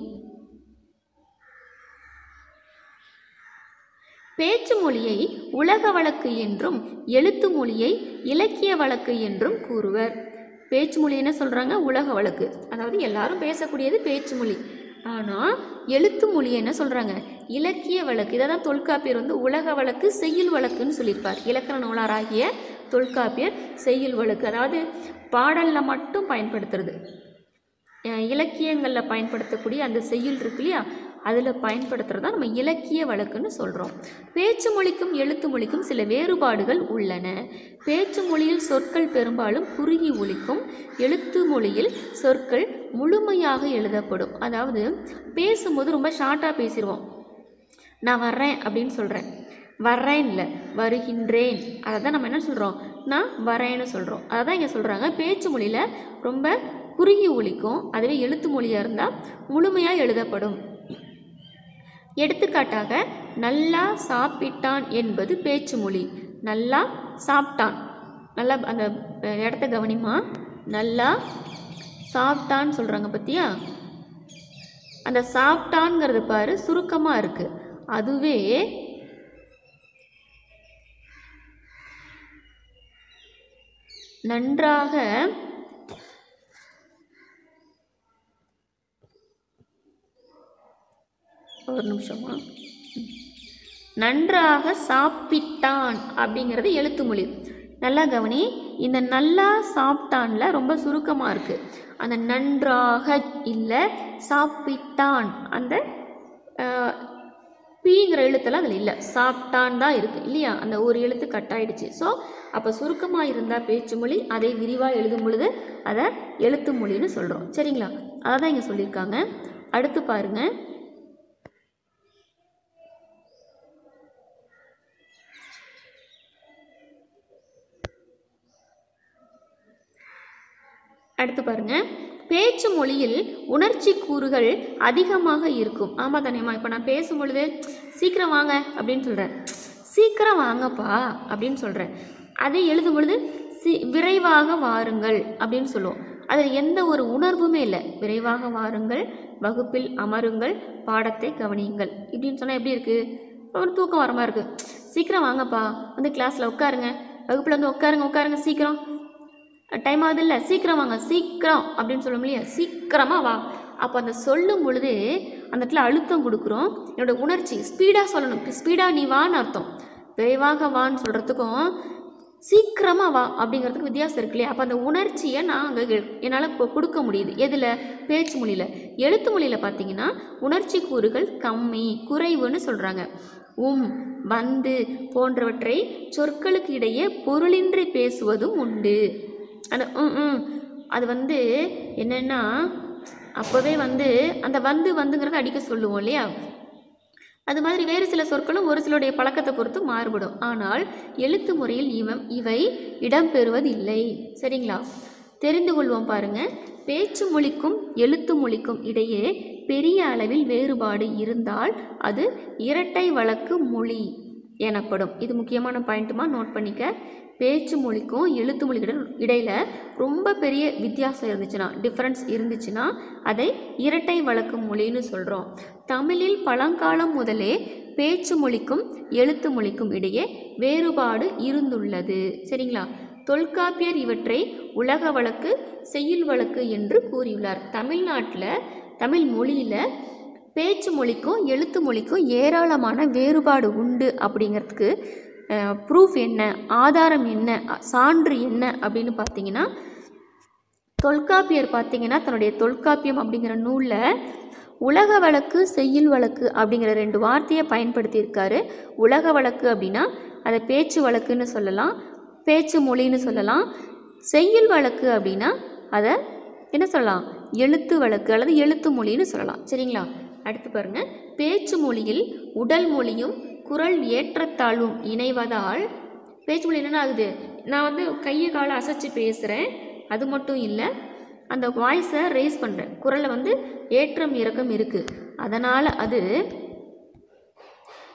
பேச்சு மொழியை உலக வழக்கு என்றும் எழுத்து மொழியை இலக்கிய வழக்கு என்றும் கூறுவர் பேச்சு மொழி என்ன சொல்கிறாங்க உலக வழக்கு அதாவது எல்லாரும் பேசக்கூடியது பேச்சு மொழி ஆனால் எழுத்து மொழி என்ன சொல்கிறாங்க இலக்கிய வழக்கு இதை தான் தொல்காப்பியர் வந்து உலக வழக்கு செய்யுள் வழக்குன்னு சொல்லியிருப்பார் இலக்கண நூலாராகிய தொல்காப்பியர் செய்யுள் வழக்கு அதாவது பாடலில் மட்டும் பயன்படுத்துறது அஹ் இலக்கியங்களில் பயன்படுத்தக்கூடிய அந்த செய்யுள் இருக்கு இல்லையா அதில் பயன்படுத்துகிறதா நம்ம இலக்கிய வழக்குன்னு சொல்கிறோம் பேச்சு மொழிக்கும் எழுத்து மொழிக்கும் சில வேறுபாடுகள் உள்ளன பேச்சு மொழியில் சொற்கள் பெரும்பாலும் குறுகி ஒலிக்கும் எழுத்து மொழியில் சொற்கள் முழுமையாக எழுதப்படும் அதாவது பேசும்போது ரொம்ப ஷார்ட்டாக பேசிடுவோம் நான் வர்றேன் அப்படின்னு சொல்கிறேன் வர்றேன் இல்லை வருகின்றேன் அதை தான் நம்ம என்ன சொல்கிறோம் நான் வரேன்னு சொல்கிறோம் அதை தான் இங்கே சொல்கிறாங்க பேச்சு மொழியில் ரொம்ப குறுகி ஒலிக்கும் அதுவே எழுத்து மொழியாக இருந்தால் முழுமையாக எழுதப்படும் எடுத்துக்காட்டாக நல்லா சாப்பிட்டான் என்பது பேச்சு மொழி நல்லா சாப்பிட்டான் நல்லா அந்த அஹ், இடத்த கவனிமா நல்லா சாப்பிட்டான்னு சொல்கிறாங்க பத்தியா அந்த சாப்பிட்டான்ங்கிறது பாரு சுருக்கமாக இருக்குது அதுவே நன்றாக ஒரு நிமிஷமா நன்றாக சாப்பிட்டான் அப்படிங்கிறது எழுத்து மொழி நல்லா கவனி இந்த நல்லா சாப்பிட்டான்ல ரொம்ப சுருக்கமாக இருக்குது அந்த நன்றாக இல்லை சாப்பிட்டான் அந்த அஹ், பீங்கிற எழுத்தெல்லாம் அதில் இல்லை சாப்பிட்டான் தான் இருக்குது இல்லையா அந்த ஒரு எழுத்து கட் ஆயிடுச்சு ஸோ அப்போ சுருக்கமாக இருந்தால் பேச்சு மொழி அதை விரிவாக எழுதும் பொழுது அதை எழுத்து மொழின்னு சொல்கிறோம் சரிங்களா அதை தான் இங்கே சொல்லியிருக்காங்க அடுத்து பாருங்கள் அடுத்து பாருங்க பேச்சு மொழியில் உணர்ச்சி கூறுகள் அதிகமாக இருக்கும் ஆமாம் தானேம்மா இப்போ நான் பேசும் பொழுது சீக்கிரம் வாங்க அப்படின்னு சொல்கிறேன் சீக்கிரம் வாங்கப்பா அப்படின்னு சொல்கிறேன் அதை எழுதும் பொழுது சி விரைவாக வாருங்கள் அப்படின்னு சொல்லுவோம் அதில் எந்த ஒரு உணர்வுமே இல்லை விரைவாக வாருங்கள் வகுப்பில் அமருங்கள் பாடத்தை கவனியுங்கள் இப்படின்னு சொன்னால் எப்படி இருக்குது ஒரு தூக்கம் வர மாதிரி இருக்குது சீக்கிரம் வாங்கப்பா வந்து கிளாஸில் உட்காருங்க வகுப்பில் வந்து உட்காருங்க உட்காருங்க சீக்கிரம் டைம் ஆகுது இல்லை சீக்கிரம் வாங்க சீக்கிரம் அப்படின்னு சொல்லுவோம் இல்லையா சீக்கிரமாக வா அப்போ அந்த சொல்லும் பொழுது அந்த இடத்துல அழுத்தம் கொடுக்குறோம் என்னோட உணர்ச்சி ஸ்பீடாக சொல்லணும் ஸ்பீடாக நீ வான்னு அர்த்தம் விரைவாக வான்னு சொல்கிறதுக்கும் சீக்கிரமாக வா அப்படிங்கிறதுக்கு வித்தியாசம் இருக்கு இல்லையா அப்போ அந்த உணர்ச்சியை நான் அங்கே என்னால் கொடுக்க முடியுது எதில் பேச்சு மொழியில் எழுத்து மொழியில் பார்த்தீங்கன்னா உணர்ச்சி கூறுகள் கம்மி குறைவுன்னு சொல்கிறாங்க உம் வந்து போன்றவற்றை சொற்களுக்கு இடையே பொருளின்றி பேசுவதும் உண்டு அந்த ம் ம் அது வந்து என்னென்னா அப்போவே வந்து அந்த வந்து வந்துங்கிறத அடிக்க சொல்லுவோம் இல்லையா அது மாதிரி வேறு சில சொற்களும் ஒரு சிலருடைய பழக்கத்தை பொறுத்து மாறுபடும் ஆனால் எழுத்து முறையில் இவம் இவை இடம்பெறுவதில்லை சரிங்களா தெரிந்து கொள்வோம் பாருங்க பேச்சு மொழிக்கும் எழுத்து மொழிக்கும் இடையே பெரிய அளவில் வேறுபாடு இருந்தால் அது இரட்டை வழக்கு மொழி எனப்படும் இது முக்கியமான பாயிண்ட்டுமா நோட் பண்ணிக்க பேச்சு மொழிக்கும் எழுத்து மொழிக்கும் இடையில ரொம்ப பெரிய வித்தியாசம் இருந்துச்சுன்னா டிஃப்ரென்ஸ் இருந்துச்சுன்னா அதை இரட்டை வழக்கு மொழின்னு சொல்கிறோம் தமிழில் பழங்காலம் முதலே பேச்சு மொழிக்கும் எழுத்து மொழிக்கும் இடையே வேறுபாடு இருந்துள்ளது சரிங்களா தொல்காப்பியர் இவற்றை உலக வழக்கு செய்யுள் வழக்கு என்று கூறியுள்ளார் தமிழ்நாட்டில் தமிழ் மொழியில் பேச்சு மொழிக்கும் எழுத்து மொழிக்கும் ஏராளமான வேறுபாடு உண்டு அப்படிங்கிறதுக்கு ப்ரூஃப் என்ன ஆதாரம் என்ன அ- சான்று என்ன அப்படின்னு பார்த்தீங்கன்னா தொல்காப்பியர் பார்த்தீங்கன்னா தன்னுடைய தொல்காப்பியம் அப்படிங்கிற நூலில் உலக வழக்கு செய்யுள் வழக்கு அப்படிங்கிற ரெண்டு வார்த்தையை பயன்படுத்தியிருக்காரு உலக வழக்கு அப்படின்னா அதை பேச்சு வழக்குன்னு சொல்லலாம் பேச்சு மொழின்னு சொல்லலாம் செய்யுள் வழக்கு அப்படின்னா அதை என்ன சொல்லலாம் எழுத்து வழக்கு அல்லது எழுத்து மொழின்னு சொல்லலாம் சரிங்களா அடுத்து பாருங்க பேச்சு மொழியில் உடல் மொழியும் குரல் ஏற்றத்தாழ்வும் இணைவதால் பேச்சு மொழி என்ன ஆகுது நான் வந்து கையை காலை அசைச்சு பேசுகிறேன் அது மட்டும் இல்லை அந்த வாய்ஸை ரேஸ் பண்ணுறேன் குரலில் வந்து ஏற்றம் இறக்கம் இருக்குது அதனால் அது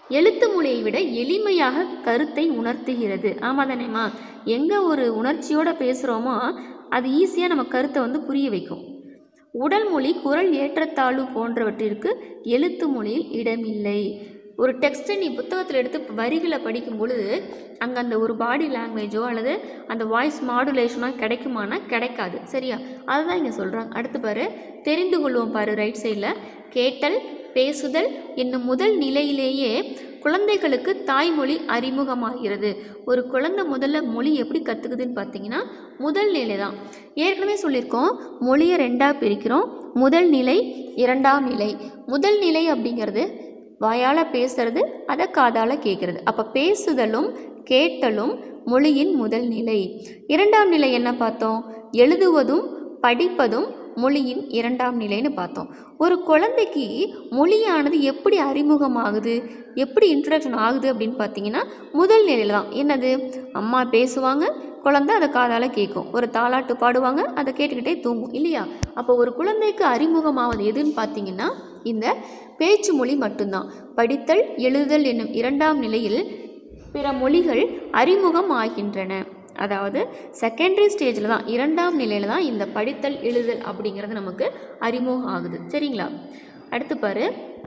எழுத்து மொழியை விட எளிமையாக கருத்தை உணர்த்துகிறது ஆமாம் தானேம்மா எங்கே ஒரு உணர்ச்சியோடு பேசுகிறோமோ அது ஈஸியாக நம்ம கருத்தை வந்து புரிய வைக்கும் உடல் மொழி குரல் ஏற்றத்தாழ்வு போன்றவற்றிற்கு எழுத்து மொழியில் இடமில்லை ஒரு டெக்ஸ்ட்டை நீ புத்தகத்தில் எடுத்து வரிகளை படிக்கும் பொழுது அங்கே அந்த ஒரு பாடி லாங்குவேஜோ அல்லது அந்த வாய்ஸ் மாடுலேஷனோ கிடைக்குமானா கிடைக்காது சரியா அதுதான் இங்கே சொல்கிறாங்க அடுத்து பாரு தெரிந்து கொள்வோம் பாரு ரைட் சைடில் கேட்டல் பேசுதல் என்னும் முதல் நிலையிலேயே குழந்தைகளுக்கு தாய்மொழி அறிமுகமாகிறது ஒரு குழந்தை முதல்ல மொழி எப்படி கற்றுக்குதுன்னு பார்த்தீங்கன்னா முதல் நிலை தான் ஏற்கனவே சொல்லியிருக்கோம் மொழியை ரெண்டாக பிரிக்கிறோம் முதல் நிலை இரண்டாம் நிலை முதல் நிலை அப்படிங்கிறது வாயால் பேசுறது அதை காதால் கேட்குறது அப்போ பேசுதலும் கேட்டலும் மொழியின் முதல் நிலை இரண்டாம் நிலை என்ன பார்த்தோம் எழுதுவதும் படிப்பதும் மொழியின் இரண்டாம் நிலைன்னு பார்த்தோம் ஒரு குழந்தைக்கு மொழியானது எப்படி அறிமுகமாகுது எப்படி இன்ட்ரடக்ஷன் ஆகுது அப்படின்னு பார்த்தீங்கன்னா முதல் நிலையில் தான் என்னது அம்மா பேசுவாங்க குழந்தை அதை காதால் கேட்கும் ஒரு தாலாட்டு பாடுவாங்க அதை கேட்டுக்கிட்டே தூங்கும் இல்லையா அப்போ ஒரு குழந்தைக்கு அறிமுகமாவது எதுன்னு பார்த்தீங்கன்னா இந்த பேச்சு மொழி மட்டும்தான் படித்தல் எழுதுதல் என்னும் இரண்டாம் நிலையில் பிற மொழிகள் அறிமுகம் ஆகின்றன அதாவது செகண்டரி ஸ்டேஜில் தான் இரண்டாம் நிலையில் தான் இந்த படித்தல் எழுதல் அப்படிங்கிறது நமக்கு அறிமுகம் ஆகுது சரிங்களா அடுத்து பாரு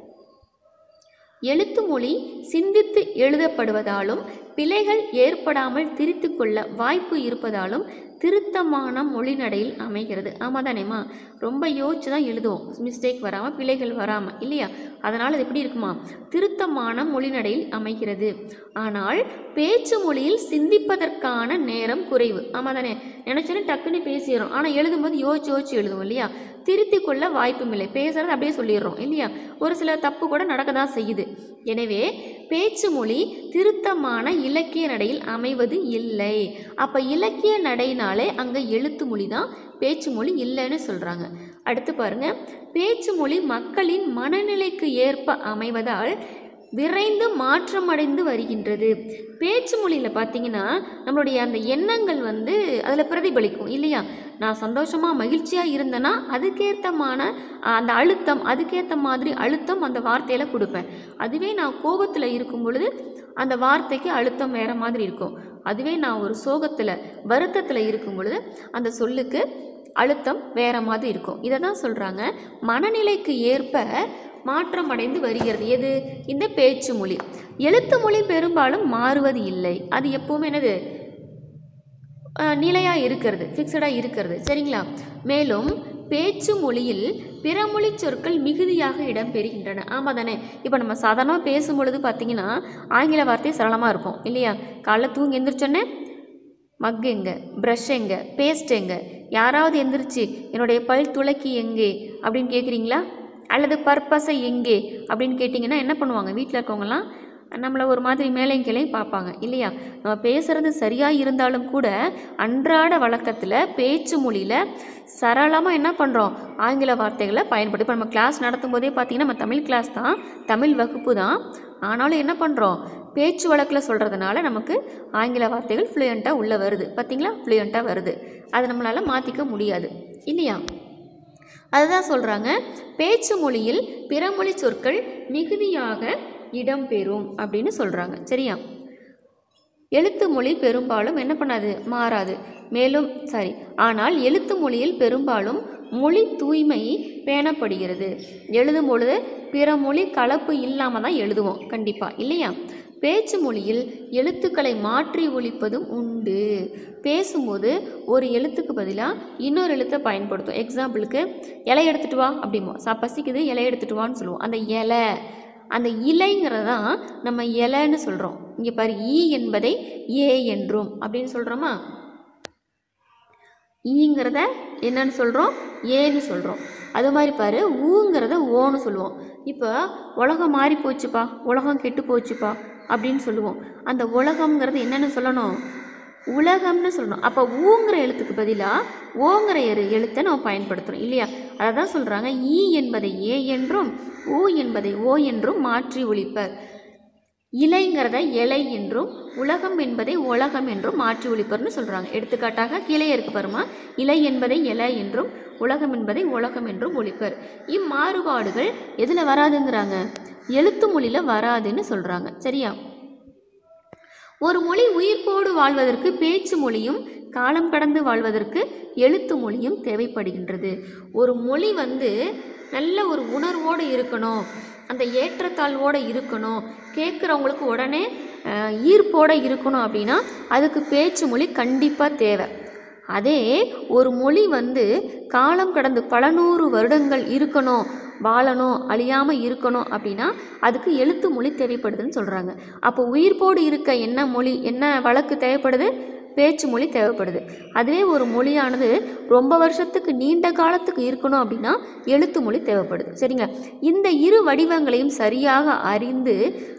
எழுத்து மொழி சிந்தித்து எழுதப்படுவதாலும் பிழைகள் ஏற்படாமல் திருத்து கொள்ள வாய்ப்பு இருப்பதாலும் திருத்தமான மொழிநடையில் அமைகிறது ஆமாம் தானேம்மா ரொம்ப யோசிச்சு தான் எழுதுவோம் மிஸ்டேக் வராமல் பிழைகள் வராமல் இல்லையா அதனால் அது எப்படி இருக்குமா திருத்தமான மொழிநடையில் அமைகிறது ஆனால் பேச்சு மொழியில் சிந்திப்பதற்கான நேரம் குறைவு ஆமாம் தானே நினச்சோன்னே டக்குன்னு பேசிடுறோம் ஆனால் எழுதும்போது யோசிச்சு யோசிச்சு எழுதுவோம் இல்லையா திருத்திக் கொள்ள வாய்ப்பும் இல்லை பேசுறது அப்படியே சொல்லிடுறோம் இல்லையா ஒரு சில தப்பு கூட நடக்க தான் செய்யுது எனவே பேச்சு மொழி திருத்தமான இலக்கிய நடையில் அமைவது இல்லை அப்போ இலக்கிய நடையினாலே அங்கே எழுத்து மொழி தான் பேச்சு மொழி இல்லைன்னு சொல்கிறாங்க அடுத்து பாருங்க பேச்சு மொழி மக்களின் மனநிலைக்கு ஏற்ப அமைவதால் விரைந்து மாற்றமடைந்து வருகின்றது பேச்சு மொழியில் பார்த்தீங்கன்னா நம்மளுடைய அந்த எண்ணங்கள் வந்து அதில் பிரதிபலிக்கும் இல்லையா நான் சந்தோஷமாக மகிழ்ச்சியாக இருந்தேன்னா அதுக்கேற்றமான அந்த அழுத்தம் அதுக்கேற்ற மாதிரி அழுத்தம் அந்த வார்த்தையில் கொடுப்பேன் அதுவே நான் கோபத்தில் இருக்கும் பொழுது அந்த வார்த்தைக்கு அழுத்தம் வேறு மாதிரி இருக்கும் அதுவே நான் ஒரு சோகத்தில் வருத்தத்தில் இருக்கும் பொழுது அந்த சொல்லுக்கு அழுத்தம் வேற மாதிரி இருக்கும் இதை தான் சொல்கிறாங்க மனநிலைக்கு ஏற்ப மாற்றமடைந்து வருகிறது எது இந்த பேச்சு மொழி எழுத்து மொழி பெரும்பாலும் மாறுவது இல்லை அது எப்பவுமே என்னது நிலையாக இருக்கிறது ஃபிக்ஸடாக இருக்கிறது சரிங்களா மேலும் பேச்சு மொழியில் பிற மொழி சொற்கள் மிகுதியாக இடம்பெறுகின்றன ஆமாம் தானே இப்போ நம்ம சாதாரணமாக பேசும் பொழுது பார்த்தீங்கன்னா ஆங்கில வார்த்தை சரளமாக இருக்கும் இல்லையா காலைல தூங்கி எந்திரிச்சோன்னே மக் எங்க ப்ரஷ் எங்க பேஸ்ட் எங்க யாராவது எந்திரிச்சு என்னுடைய பல் துளக்கி எங்கே அப்படின்னு கேட்குறீங்களா அல்லது பர்பஸை எங்கே அப்படின்னு கேட்டிங்கன்னா என்ன பண்ணுவாங்க வீட்டில் இருக்கவங்கலாம் நம்மளை ஒரு மாதிரி மேலையும் கீழையும் பார்ப்பாங்க இல்லையா நம்ம பேசுகிறது சரியாக இருந்தாலும் கூட அன்றாட வழக்கத்தில் பேச்சு மொழியில் சரளமாக என்ன பண்ணுறோம் ஆங்கில வார்த்தைகளை பயன்படுத்தி இப்போ நம்ம கிளாஸ் நடத்தும் போதே பார்த்திங்கன்னா நம்ம தமிழ் கிளாஸ் தான் தமிழ் வகுப்பு தான் ஆனாலும் என்ன பண்ணுறோம் பேச்சு வழக்கில் சொல்கிறதுனால நமக்கு ஆங்கில வார்த்தைகள் ஃப்ளூயண்ட்டாக உள்ளே வருது பார்த்திங்களா ஃப்ளூயண்ட்டாக வருது அதை நம்மளால் மாற்றிக்க முடியாது இல்லையா அதுதான் சொல்கிறாங்க பேச்சு மொழியில் பிறமொழி சொற்கள் மிகுதியாக இடம்பெறும் அப்படின்னு சொல்கிறாங்க சரியா எழுத்து மொழி பெரும்பாலும் என்ன பண்ணாது மாறாது மேலும் சாரி ஆனால் எழுத்து மொழியில் பெரும்பாலும் மொழி தூய்மை பேணப்படுகிறது எழுதும் பொழுது பிற மொழி கலப்பு இல்லாமல் தான் எழுதுவோம் கண்டிப்பாக இல்லையா பேச்சு மொழியில் எழுத்துக்களை மாற்றி ஒழிப்பதும் உண்டு பேசும்போது ஒரு எழுத்துக்கு பதிலாக இன்னொரு எழுத்தை பயன்படுத்தும் எக்ஸாம்பிளுக்கு இலை எடுத்துட்டு வா அப்படிமோ சா பசிக்குது இலை எடுத்துட்டு வான்னு சொல்லுவோம் அந்த இலை அந்த இலைங்கிறது தான் நம்ம இலைன்னு சொல்கிறோம் இங்கே பாரு ஈ என்பதை ஏ என்றும் அப்படின்னு சொல்கிறோமா ஈங்கிறத என்னன்னு சொல்கிறோம் ஏன்னு சொல்கிறோம் அது மாதிரி பாரு ஊங்கிறத ஓன்னு சொல்லுவோம் இப்போ உலகம் மாறி போச்சுப்பா உலகம் கெட்டு போச்சுப்பா அப்படின்னு சொல்லுவோம் அந்த உலகம்ங்கிறது என்னன்னு சொல்லணும் உலகம்னு சொல்லணும் அப்போ ஊங்கிற எழுத்துக்கு பதிலாக ஓங்கிற எரு எழுத்தை நம்ம பயன்படுத்துகிறோம் இல்லையா அதை தான் சொல்கிறாங்க ஈ என்பதை ஏ என்றும் ஊ என்பதை ஓ என்றும் மாற்றி ஒழிப்பர் இலைங்கிறத இலை என்றும் உலகம் என்பதை உலகம் என்றும் மாற்றி ஒழிப்பர்னு சொல்கிறாங்க எடுத்துக்காட்டாக கீழே இருக்கு பாருமா இலை என்பதை இலை என்றும் உலகம் என்பதை உலகம் என்றும் ஒழிப்பர் இம்மாறுபாடுகள் எதில் வராதுங்கிறாங்க எழுத்து மொழியில் வராதுன்னு சொல்கிறாங்க சரியா ஒரு மொழி உயிர்ப்போடு வாழ்வதற்கு பேச்சு மொழியும் காலம் கடந்து வாழ்வதற்கு எழுத்து மொழியும் தேவைப்படுகின்றது ஒரு மொழி வந்து நல்ல ஒரு உணர்வோடு இருக்கணும் அந்த ஏற்றத்தாழ்வோடு இருக்கணும் கேட்குறவங்களுக்கு உடனே அஹ், ஈர்ப்போட இருக்கணும் அப்படின்னா அதுக்கு பேச்சு மொழி கண்டிப்பாக தேவை அதே ஒரு மொழி வந்து காலம் கடந்து பல நூறு வருடங்கள் இருக்கணும் வாழணும் அழியாமல் இருக்கணும் அப்படின்னா அதுக்கு எழுத்து மொழி தேவைப்படுதுன்னு சொல்கிறாங்க அப்போ உயிர்ப்போடு இருக்க என்ன மொழி என்ன வழக்கு தேவைப்படுது பேச்சு மொழி தேவைப்படுது அதுவே ஒரு மொழியானது ரொம்ப வருஷத்துக்கு நீண்ட காலத்துக்கு இருக்கணும் அப்படின்னா எழுத்து மொழி தேவைப்படுது சரிங்க இந்த இரு வடிவங்களையும் சரியாக அறிந்து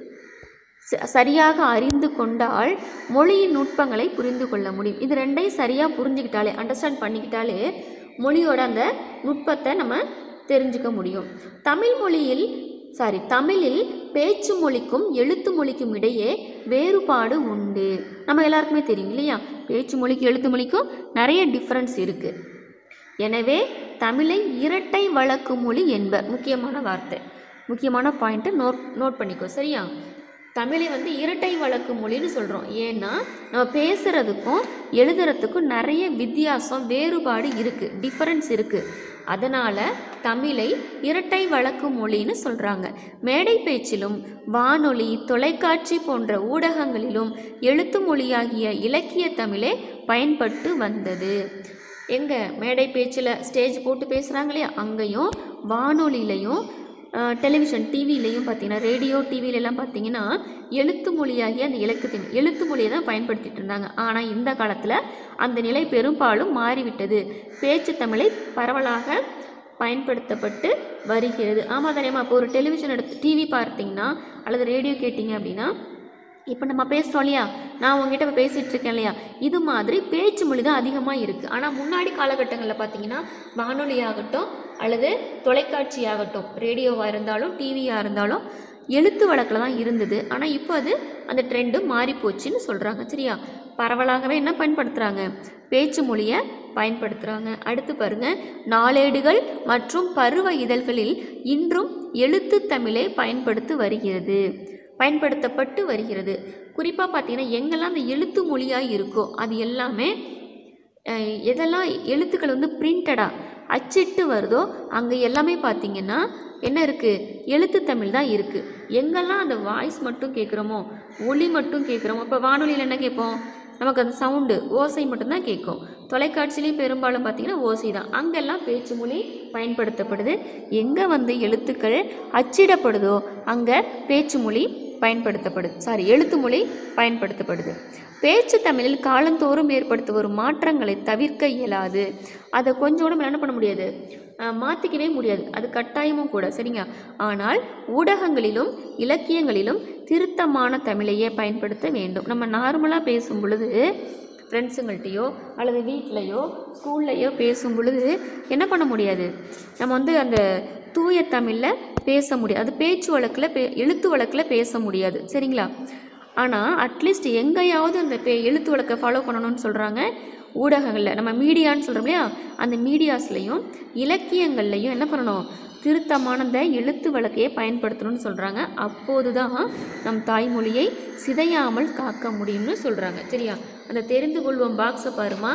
ச- சரியாக அறிந்து கொண்டால் மொழியின் நுட்பங்களை புரிந்து கொள்ள முடியும் இது ரெண்டையும் சரியாக புரிஞ்சுக்கிட்டாலே அண்டர்ஸ்டாண்ட் பண்ணிக்கிட்டாலே மொழியோட அந்த நுட்பத்தை நம்ம தெரிஞ்சுக்க முடியும் தமிழ் மொழியில் சாரி தமிழில் பேச்சு மொழிக்கும் எழுத்து மொழிக்கும் இடையே வேறுபாடு உண்டு நம்ம எல்லாருக்குமே தெரியும் இல்லையா பேச்சு மொழிக்கும் எழுத்து மொழிக்கும் நிறைய டிஃப்ரென்ஸ் இருக்குது எனவே தமிழை இரட்டை வழக்கு மொழி என்பர் முக்கியமான வார்த்தை முக்கியமான பாயிண்ட்டை நோட் நோட் பண்ணிக்கோ சரியா தமிழை வந்து இரட்டை வழக்கு மொழின்னு சொல்கிறோம் ஏன்னா நம்ம பேசுகிறதுக்கும் எழுதுறதுக்கும் நிறைய வித்தியாசம் வேறுபாடு இருக்குது டிஃபரன்ஸ் இருக்குது அதனால் தமிழை இரட்டை வழக்கு மொழின்னு சொல்கிறாங்க மேடை பேச்சிலும் வானொலி தொலைக்காட்சி போன்ற ஊடகங்களிலும் எழுத்து மொழியாகிய இலக்கிய தமிழே பயன்பட்டு வந்தது எங்கே மேடை பேச்சில் ஸ்டேஜ் போட்டு பேசுகிறாங்க இல்லையா அங்கேயும் வானொலியிலையும் டெலிவிஷன் டிவிலையும் பார்த்தீங்கன்னா ரேடியோ டிவிலெலாம் பார்த்தீங்கன்னா எழுத்து மொழியாகிய அந்த இலக்கத்தின் எழுத்து மொழியை தான் பயன்படுத்திட்டு இருந்தாங்க ஆனால் இந்த காலத்தில் அந்த நிலை பெரும்பாலும் மாறிவிட்டது பேச்சு தமிழை பரவலாக பயன்படுத்தப்பட்டு வருகிறது ஆமாம் தானேம்மா இப்போ ஒரு டெலிவிஷன் எடுத்து டிவி பார்த்தீங்கன்னா அல்லது ரேடியோ கேட்டிங்க அப்படின்னா இப்போ நம்ம பேசுகிறோம் இல்லையா நான் உங்ககிட்ட இப்போ பேசிகிட்டு இருக்கேன் இல்லையா இது மாதிரி பேச்சு மொழி தான் அதிகமாக இருக்குது ஆனால் முன்னாடி காலகட்டங்களில் பார்த்தீங்கன்னா வானொலி ஆகட்டும் அல்லது தொலைக்காட்சி ஆகட்டும் ரேடியோவாக இருந்தாலும் டிவியாக இருந்தாலும் எழுத்து வழக்கில் தான் இருந்தது ஆனால் இப்போ அது அந்த ட்ரெண்டு மாறி போச்சுன்னு சொல்கிறாங்க சரியா பரவலாகவே என்ன பயன்படுத்துகிறாங்க பேச்சு மொழியை பயன்படுத்துகிறாங்க அடுத்து பாருங்க நாளேடுகள் மற்றும் பருவ இதழ்களில் இன்றும் எழுத்து தமிழை பயன்படுத்தி வருகிறது பயன்படுத்தப்பட்டு வருகிறது குறிப்பாக பார்த்தீங்கன்னா எங்கெல்லாம் அந்த எழுத்து மொழியாக இருக்கோ அது எல்லாமே அஹ், எதெல்லாம் எழுத்துக்கள் வந்து பிரிண்டடாக அச்சிட்டு வருதோ அங்கே எல்லாமே பார்த்தீங்கன்னா என்ன இருக்குது எழுத்து தமிழ் தான் இருக்குது எங்கெல்லாம் அந்த வாய்ஸ் மட்டும் கேட்குறோமோ ஒளி மட்டும் கேட்குறோமோ இப்போ வானொலியில் என்ன கேட்போம் நமக்கு அந்த சவுண்டு ஓசை மட்டும்தான் கேட்கும் தொலைக்காட்சிலையும் பெரும்பாலும் பார்த்தீங்கன்னா ஓசை தான் அங்கெல்லாம் பேச்சு மொழி பயன்படுத்தப்படுது எங்கே வந்து எழுத்துக்கள் அச்சிடப்படுதோ அங்கே பேச்சு மொழி பயன்படுத்தப்படுது சாரி எழுத்து மொழி பயன்படுத்தப்படுது பேச்சு தமிழில் காலந்தோறும் ஏற்படுத்தி வரும் மாற்றங்களை தவிர்க்க இயலாது அதை கொஞ்சம் கூட நம்ம என்ன பண்ண முடியாது அஹ், மாற்றிக்கவே முடியாது அது கட்டாயமும் கூட சரிங்க ஆனால் ஊடகங்களிலும் இலக்கியங்களிலும் திருத்தமான தமிழையே பயன்படுத்த வேண்டும் நம்ம நார்மலாக பேசும் பொழுது ஃப்ரெண்ட்ஸுங்கள்ட்டையோ அல்லது வீட்லேயோ ஸ்கூல்லையோ பேசும் பொழுது என்ன பண்ண முடியாது நம்ம வந்து அந்த தூய தமிழில் பேச முடியாது அது பேச்சு வழக்கில் பே எழுத்து வழக்கில் பேச முடியாது சரிங்களா ஆனால் அட்லீஸ்ட் எங்கேயாவது அந்த பே எழுத்து வழக்கை ஃபாலோ பண்ணணும்னு சொல்கிறாங்க ஊடகங்களில் நம்ம மீடியான்னு சொல்கிறோம் இல்லையா அந்த மீடியாஸ்லையும் இலக்கியங்கள்லையும் என்ன பண்ணணும் திருத்தமான இந்த எழுத்து வழக்கையே பயன்படுத்தணும்னு சொல்கிறாங்க அப்போது தான் நம் தாய்மொழியை சிதையாமல் காக்க முடியும்னு சொல்கிறாங்க சரியா அந்த தெரிந்து கொள்வோம் பாக்ஸை பாருமா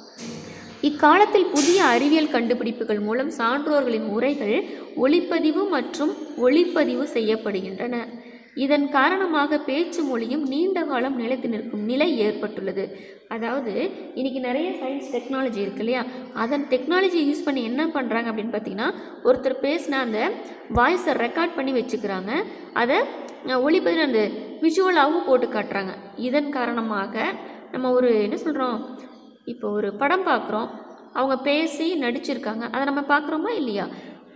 இக்காலத்தில் புதிய அறிவியல் கண்டுபிடிப்புகள் மூலம் சான்றோர்களின் உரைகள் ஒளிப்பதிவு மற்றும் ஒளிப்பதிவு செய்யப்படுகின்றன இதன் காரணமாக பேச்சு மொழியும் நீண்ட காலம் நிலைத்து நிற்கும் நிலை ஏற்பட்டுள்ளது அதாவது இன்னைக்கு நிறைய சயின்ஸ் டெக்னாலஜி இருக்கு இல்லையா அதன் டெக்னாலஜி யூஸ் பண்ணி என்ன பண்ணுறாங்க அப்படின்னு பார்த்தீங்கன்னா ஒருத்தர் பேசின அந்த வாய்ஸை ரெக்கார்ட் பண்ணி வச்சுக்கிறாங்க அதை அஹ், ஒளிப்பதிவு அந்த விஷுவலாகவும் போட்டு காட்டுறாங்க இதன் காரணமாக நம்ம ஒரு என்ன சொல்கிறோம் இப்போ ஒரு படம் பார்க்குறோம் அவங்க பேசி நடிச்சிருக்காங்க அதை நம்ம பார்க்குறோமா இல்லையா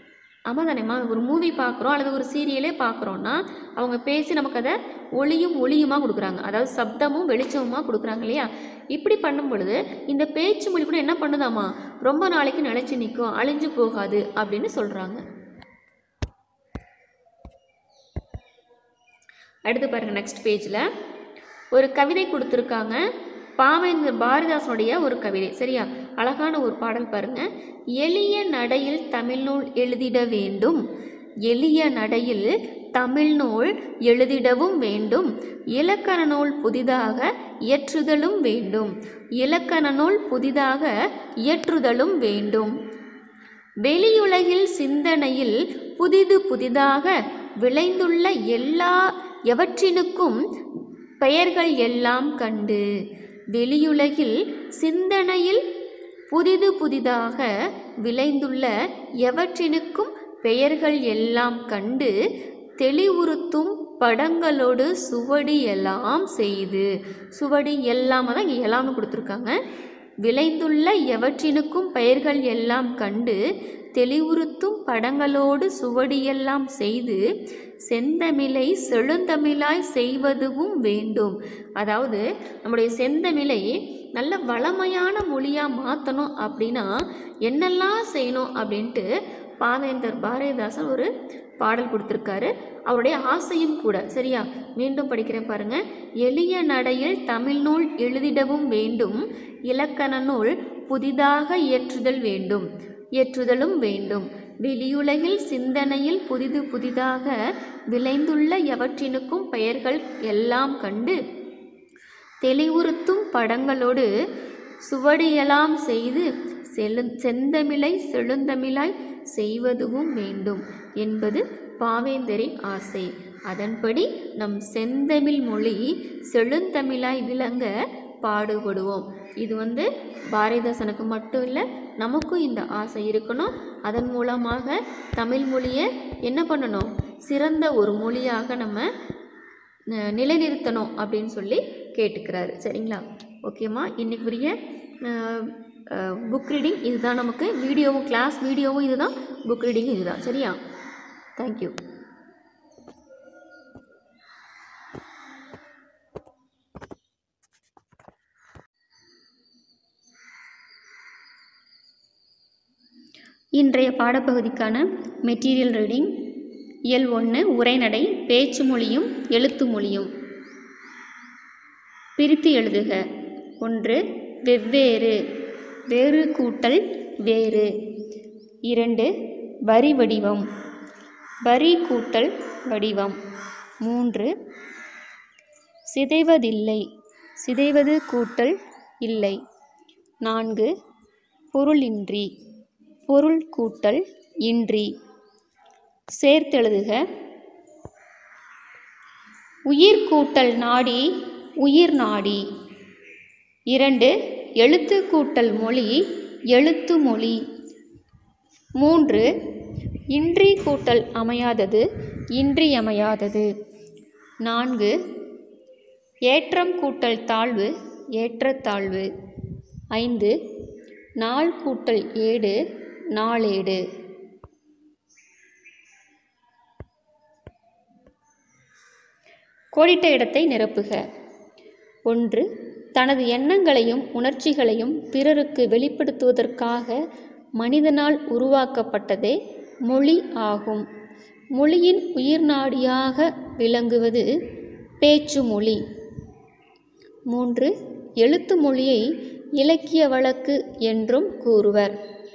ஆமாம் தானேம்மா ஒரு மூவி பார்க்குறோம் அல்லது ஒரு சீரியலே பார்க்குறோன்னா அவங்க பேசி நமக்கு அதை ஒளியும் ஒளியுமாக கொடுக்குறாங்க அதாவது சப்தமும் வெளிச்சமுமாக கொடுக்குறாங்க இல்லையா இப்படி பண்ணும் பொழுது இந்த பேச்சு மொழி கூட என்ன பண்ணுதாம்மா ரொம்ப நாளைக்கு நிலைச்சு நிற்கும் அழிஞ்சு போகாது அப்படின்னு சொல்கிறாங்க அடுத்து பாருங்க நெக்ஸ்ட் பேஜில் ஒரு கவிதை கொடுத்துருக்காங்க பாவேந்தர் பாரதிதாசனுடைய ஒரு கவிதை சரியா அழகான ஒரு பாடல் பாருங்க எளிய நடையில் தமிழ்நூல் எழுதிட வேண்டும் எளிய நடையில் தமிழ் நூல் எழுதிடவும் வேண்டும் இலக்கண நூல் புதிதாக இயற்றுதலும் வேண்டும் இலக்கண நூல் புதிதாக இயற்றுதலும் வேண்டும் வெளியுலகில் சிந்தனையில் புதிது புதிதாக விளைந்துள்ள எல்லா எவற்றினுக்கும் பெயர்கள் எல்லாம் கண்டு வெளியுலகில் சிந்தனையில் புதிது புதிதாக விளைந்துள்ள எவற்றினுக்கும் பெயர்கள் எல்லாம் கண்டு தெளிவுறுத்தும் படங்களோடு சுவடி எல்லாம் செய்து சுவடி எல்லாம் தான் இங்கே எல்லாம்னு கொடுத்துருக்காங்க விளைந்துள்ள எவற்றினுக்கும் பெயர்கள் எல்லாம் கண்டு தெளிவுறுத்தும் படங்களோடு சுவடியெல்லாம் செய்து செந்தமிழை செழுந்தமிழாய் செய்வதுவும் வேண்டும் அதாவது நம்முடைய செந்தமிழை நல்ல வளமையான மொழியாக மாற்றணும் அப்படின்னா என்னெல்லாம் செய்யணும் அப்படின்ட்டு பாவேந்தர் பாரதிதாசன் ஒரு பாடல் கொடுத்துருக்காரு அவருடைய ஆசையும் கூட சரியா மீண்டும் படிக்கிறேன் பாருங்க எளிய நடையில் தமிழ் நூல் எழுதிடவும் வேண்டும் இலக்கண நூல் புதிதாக இயற்றுதல் வேண்டும் இயற்றுதலும் வேண்டும் வெளியுலகில் சிந்தனையில் புதிது புதிதாக விளைந்துள்ள எவற்றினுக்கும் பெயர்கள் எல்லாம் கண்டு தெளிவுறுத்தும் படங்களோடு சுவடியெல்லாம் செய்து செழு செந்தமிழை செழுந்தமிழாய் செய்வதுவும் வேண்டும் என்பது பாவேந்தரின் ஆசை அதன்படி நம் செந்தமிழ் மொழி செழுந்தமிழாய் விளங்க பாடுபடுவோம் இது வந்து பாரதிதாசனுக்கு மட்டும் இல்லை நமக்கும் இந்த ஆசை இருக்கணும் அதன் மூலமாக தமிழ் மொழியை என்ன பண்ணணும் சிறந்த ஒரு மொழியாக நம்ம அஹ், நிலைநிறுத்தணும் அப்படின்னு சொல்லி கேட்டுக்கிறாரு சரிங்களா ஓகேம்மா இன்னைக்குரிய புக் ரீடிங் இதுதான் நமக்கு வீடியோவும் கிளாஸ் வீடியோவும் இதுதான் புக் ரீடிங்கும் இதுதான் சரியா தேங்க்யூ இன்றைய பாடப்பகுதிக்கான மெட்டீரியல் ரீடிங் இயல் ஒன்று உரைநடை பேச்சு மொழியும் எழுத்து மொழியும் பிரித்து எழுதுக ஒன்று வெவ்வேறு வேறு கூட்டல் வேறு இரண்டு வரி வடிவம் வரி கூட்டல் வடிவம் மூன்று சிதைவதில்லை சிதைவது கூட்டல் இல்லை நான்கு பொருளின்றி பொருள் கூட்டல் இன்றி சேர்த்தெழுதுக உயிர் கூட்டல் நாடி உயிர் நாடி இரண்டு எழுத்து கூட்டல் மொழி எழுத்து மொழி மூன்று இன்றி கூட்டல் அமையாதது இன்றியமையாதது நான்கு ஏற்றம் கூட்டல் தாழ்வு ஏற்றத்தாழ்வு ஐந்து நாள் கூட்டல் ஏடு நாளேடு கோடிட்ட இடத்தை நிரப்புக ஒன்று தனது எண்ணங்களையும் உணர்ச்சிகளையும் பிறருக்கு வெளிப்படுத்துவதற்காக மனிதனால் உருவாக்கப்பட்டதே மொழி ஆகும் மொழியின் உயிர்நாடியாக விளங்குவது பேச்சு மொழி மூன்று எழுத்து மொழியை இலக்கிய வழக்கு என்றும் கூறுவர்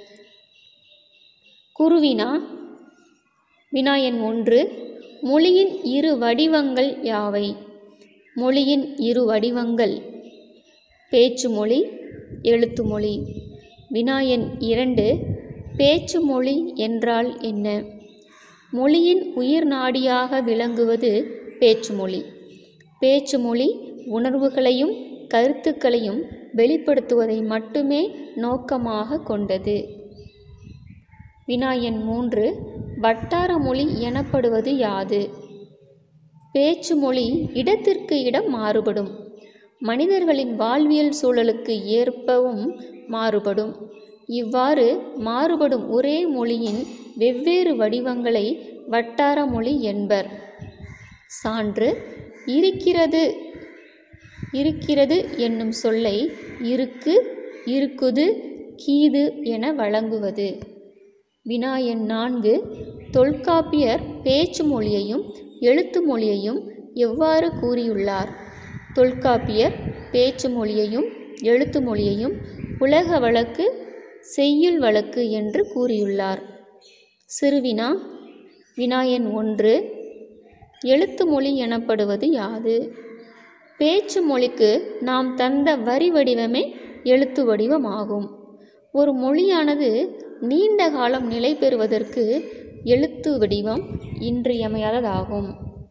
குருவினா வினா எண் ஒன்று மொழியின் இரு வடிவங்கள் யாவை மொழியின் இரு வடிவங்கள் பேச்சு மொழி எழுத்து மொழி வினா எண் இரண்டு பேச்சு மொழி என்றால் என்ன மொழியின் உயிர் நாடியாக விளங்குவது பேச்சு மொழி பேச்சு மொழி உணர்வுகளையும் கருத்துக்களையும் வெளிப்படுத்துவதை மட்டுமே நோக்கமாக கொண்டது வினா எண் மூன்று வட்டார மொழி எனப்படுவது யாது பேச்சு மொழி இடத்திற்கு இடம் மாறுபடும் மனிதர்களின் வாழ்வியல் சூழலுக்கு ஏற்பவும் மாறுபடும் இவ்வாறு மாறுபடும் ஒரே மொழியின் வெவ்வேறு வடிவங்களை வட்டார மொழி என்பர் சான்று இருக்கிறது இருக்கிறது என்னும் சொல்லை இருக்கு இருக்குது கீது என வழங்குவது வினா எண் நான்கு தொல்காப்பியர் பேச்சு மொழியையும் எழுத்து மொழியையும் எவ்வாறு கூறியுள்ளார் தொல்காப்பியர் பேச்சு மொழியையும் எழுத்து மொழியையும் உலக வழக்கு செய்யுள் வழக்கு என்று கூறியுள்ளார் சிறுவினா வினாயன் ஒன்று எழுத்து மொழி எனப்படுவது யாது பேச்சு மொழிக்கு நாம் தந்த வரி வடிவமே எழுத்து வடிவமாகும் ஒரு மொழியானது நீண்ட காலம் நிலை பெறுவதற்கு எழுத்து வடிவம் இன்றியமையாததாகும்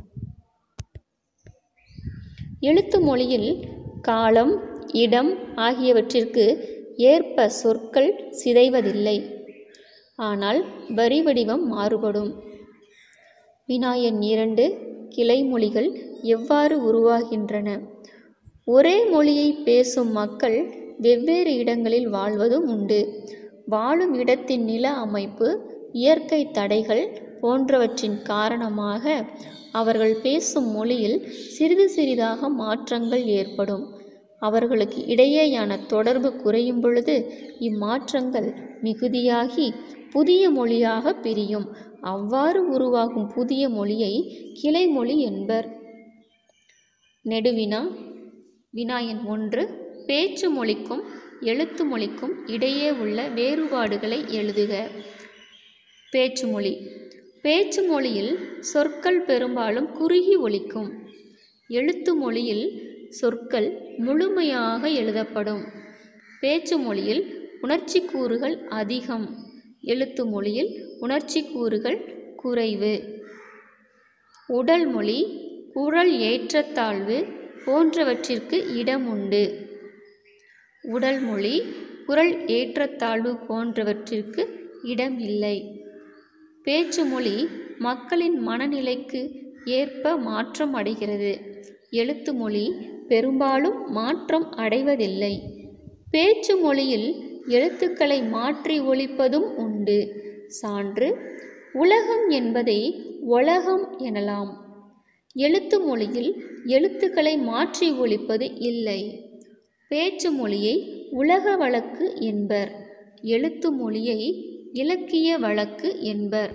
எழுத்து மொழியில் காலம் இடம் ஆகியவற்றிற்கு ஏற்ப சொற்கள் சிதைவதில்லை ஆனால் வரி வடிவம் மாறுபடும் வினாயன் இரண்டு கிளைமொழிகள் எவ்வாறு உருவாகின்றன ஒரே மொழியை பேசும் மக்கள் வெவ்வேறு இடங்களில் வாழ்வதும் உண்டு வாழும் இடத்தின் நில அமைப்பு இயற்கை தடைகள் போன்றவற்றின் காரணமாக அவர்கள் பேசும் மொழியில் சிறிது சிறிதாக மாற்றங்கள் ஏற்படும் அவர்களுக்கு இடையேயான தொடர்பு குறையும் பொழுது இம்மாற்றங்கள் மிகுதியாகி புதிய மொழியாக பிரியும் அவ்வாறு உருவாகும் புதிய மொழியை கிளைமொழி என்பர் நெடுவினா வினாயன் ஒன்று பேச்சு மொழிக்கும் எழுத்து மொழிக்கும் இடையே உள்ள வேறுபாடுகளை எழுதுக பேச்சு மொழி பேச்சு மொழியில் சொற்கள் பெரும்பாலும் குறுகி ஒலிக்கும் எழுத்து மொழியில் சொற்கள் முழுமையாக எழுதப்படும் பேச்சு மொழியில் உணர்ச்சி கூறுகள் அதிகம் எழுத்து மொழியில் உணர்ச்சி கூறுகள் குறைவு உடல் மொழி குரல் ஏற்றத்தாழ்வு போன்றவற்றிற்கு இடம் உண்டு உடல் மொழி குரல் ஏற்றத்தாழ்வு போன்றவற்றிற்கு இடம் இல்லை பேச்சு மொழி மக்களின் மனநிலைக்கு ஏற்ப மாற்றம் அடைகிறது எழுத்து மொழி பெரும்பாலும் மாற்றம் அடைவதில்லை பேச்சு மொழியில் எழுத்துக்களை மாற்றி ஒழிப்பதும் உண்டு சான்று உலகம் என்பதை உலகம் எனலாம் எழுத்து மொழியில் எழுத்துக்களை மாற்றி ஒழிப்பது இல்லை பேச்சு மொழியை உலக வழக்கு என்பர் எழுத்து மொழியை இலக்கிய வழக்கு என்பர்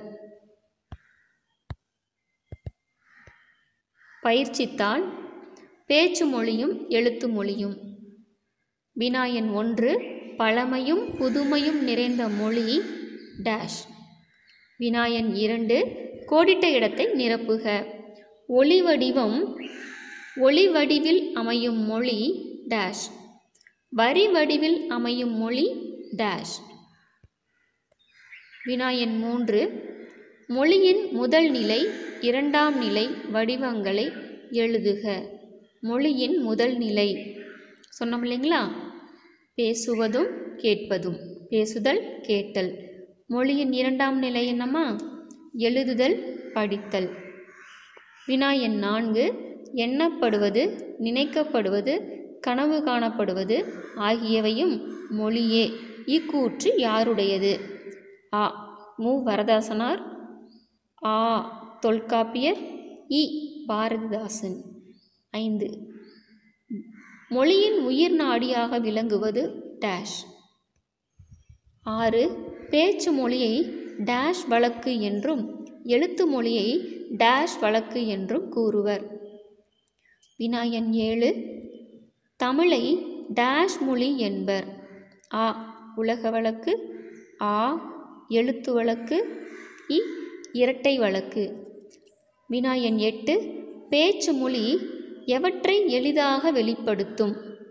பயிற்சித்தாள் பேச்சு மொழியும் எழுத்து மொழியும் வினாயன் ஒன்று பழமையும் புதுமையும் நிறைந்த மொழி டேஷ் வினாயன் இரண்டு கோடிட்ட இடத்தை நிரப்புக ஒளி வடிவம் ஒளி வடிவில் அமையும் மொழி டேஷ் வரி வடிவில் அமையும் மொழி டேஷ் வினாயன் மூன்று மொழியின் முதல் நிலை இரண்டாம் நிலை வடிவங்களை எழுதுக மொழியின் முதல் நிலை சொன்னோம் இல்லைங்களா பேசுவதும் கேட்பதும் பேசுதல் கேட்டல் மொழியின் இரண்டாம் நிலை என்னம்மா எழுதுதல் படித்தல் வினாயன் நான்கு எண்ணப்படுவது நினைக்கப்படுவது கனவு காணப்படுவது ஆகியவையும் மொழியே இக்கூற்று யாருடையது ஆ மு வரதாசனார் ஆ தொல்காப்பியர் இ பாரதிதாசன் ஐந்து மொழியின் உயிர் நாடியாக விளங்குவது டேஷ் ஆறு பேச்சு மொழியை டேஷ் வழக்கு என்றும் எழுத்து மொழியை டேஷ் வழக்கு என்றும் கூறுவர் வினாயன் ஏழு தமிழை டேஷ் மொழி என்பர் ஆ உலக வழக்கு ஆ எழுத்து வழக்கு இ இரட்டை வழக்கு வினாயன் எட்டு பேச்சு மொழி எவற்றை எளிதாக வெளிப்படுத்தும்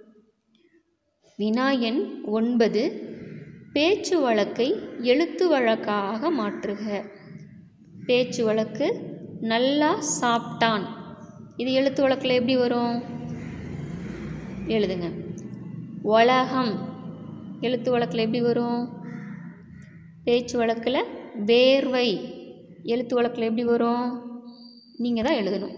வினாயன் ஒன்பது பேச்சு வழக்கை எழுத்து வழக்காக மாற்றுக பேச்சு வழக்கு நல்லா சாப்பிட்டான் இது எழுத்து வழக்கில் எப்படி வரும் எழுதுங்க உலகம் எழுத்து வழக்கில் எப்படி வரும் பேச்சு வழக்கில் வேர்வை எழுத்து வழக்கில் எப்படி வரும் நீங்கள் தான் எழுதணும்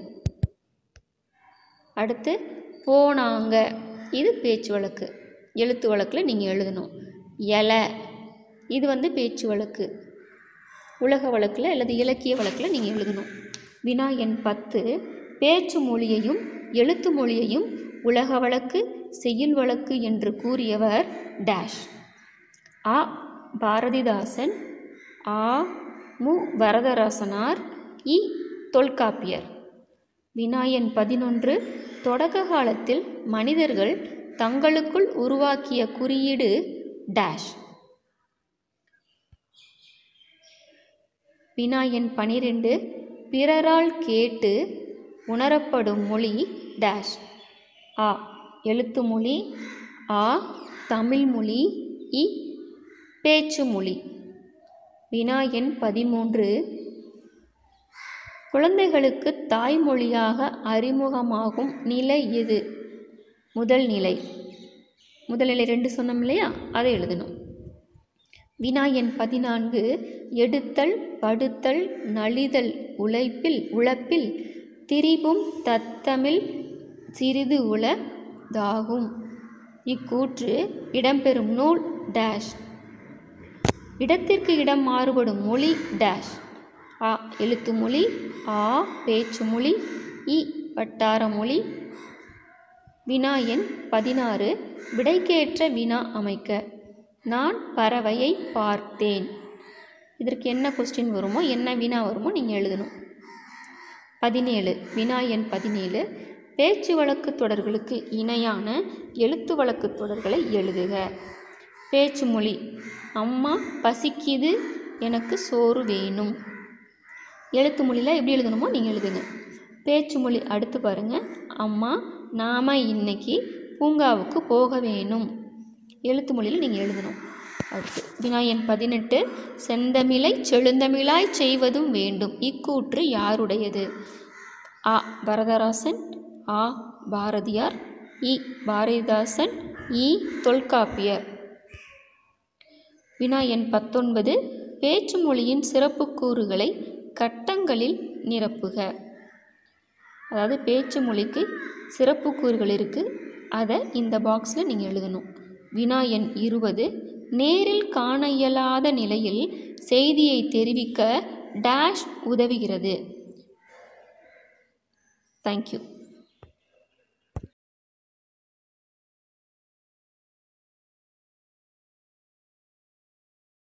அடுத்து போனாங்க இது பேச்சு வழக்கு எழுத்து வழக்கில் நீங்கள் எழுதணும் இலை இது வந்து பேச்சு வழக்கு உலக வழக்கில் அல்லது இலக்கிய வழக்கில் நீங்கள் எழுதணும் வினா எண் பத்து பேச்சு மொழியையும் எழுத்து மொழியையும் உலக வழக்கு செய்யுள் வழக்கு என்று கூறியவர் டேஷ் ஆ பாரதிதாசன் ஆ மு வரதராசனார் இ தொல்காப்பியர் வினாயன் பதினொன்று தொடக்க காலத்தில் மனிதர்கள் தங்களுக்குள் உருவாக்கிய குறியீடு டேஷ் வினா எண் பனிரெண்டு பிறரால் கேட்டு உணரப்படும் மொழி டேஷ் ஆ எழுத்து மொழி ஆ தமிழ் மொழி இ பேச்சு மொழி வினா எண் பதிமூன்று குழந்தைகளுக்கு தாய்மொழியாக அறிமுகமாகும் நிலை எது முதல் நிலை முதல் நிலை ரெண்டு சொன்னோம் இல்லையா அதை எழுதணும் வினா எண் பதினான்கு எடுத்தல் படுத்தல் நலிதல் உழைப்பில் உழைப்பில் திரிபும் தத்தமிழ் சிறிது உளதாகும் இக்கூற்று இடம்பெறும் நூல் டேஷ் இடத்திற்கு இடம் மாறுபடும் மொழி டேஷ் ஆ எழுத்து மொழி ஆ பேச்சு மொழி இ வட்டார மொழி வினா எண் பதினாறு விடைக்கேற்ற வினா அமைக்க நான் பறவையை பார்த்தேன் இதற்கு என்ன கொஸ்டின் வருமோ என்ன வினா வருமோ நீங்கள் எழுதணும் பதினேழு வினா எண் பதினேழு பேச்சு வழக்கு தொடர்களுக்கு இணையான எழுத்து வழக்கு தொடர்களை எழுதுக பேச்சு மொழி அம்மா பசிக்குது எனக்கு சோறு வேணும் எழுத்து மொழியில் எப்படி எழுதணுமோ நீங்கள் எழுதுங்க பேச்சு மொழி அடுத்து பாருங்கள் அம்மா நாம் இன்னைக்கு பூங்காவுக்கு போக வேணும் எழுத்து மொழியில் நீங்கள் எழுதணும் அடுத்து வினாயன் பதினெட்டு செந்தமிழை செழுந்தமிழாய் செய்வதும் வேண்டும் இக்கூற்று யாருடையது ஆ வரதராசன் ஆ பாரதியார் இ பாரதிதாசன் இ தொல்காப்பியர் வினா எண் பத்தொன்பது பேச்சு மொழியின் சிறப்புக்கூறுகளை கட்டங்களில் நிரப்புக அதாவது பேச்சு மொழிக்கு சிறப்புக்கூறுகள் இருக்குது அதை இந்த பாக்ஸில் நீங்கள் எழுதணும் வினா எண் இருபது நேரில் காண இயலாத நிலையில் செய்தியை தெரிவிக்க டேஷ் உதவுகிறது தேங்க்யூ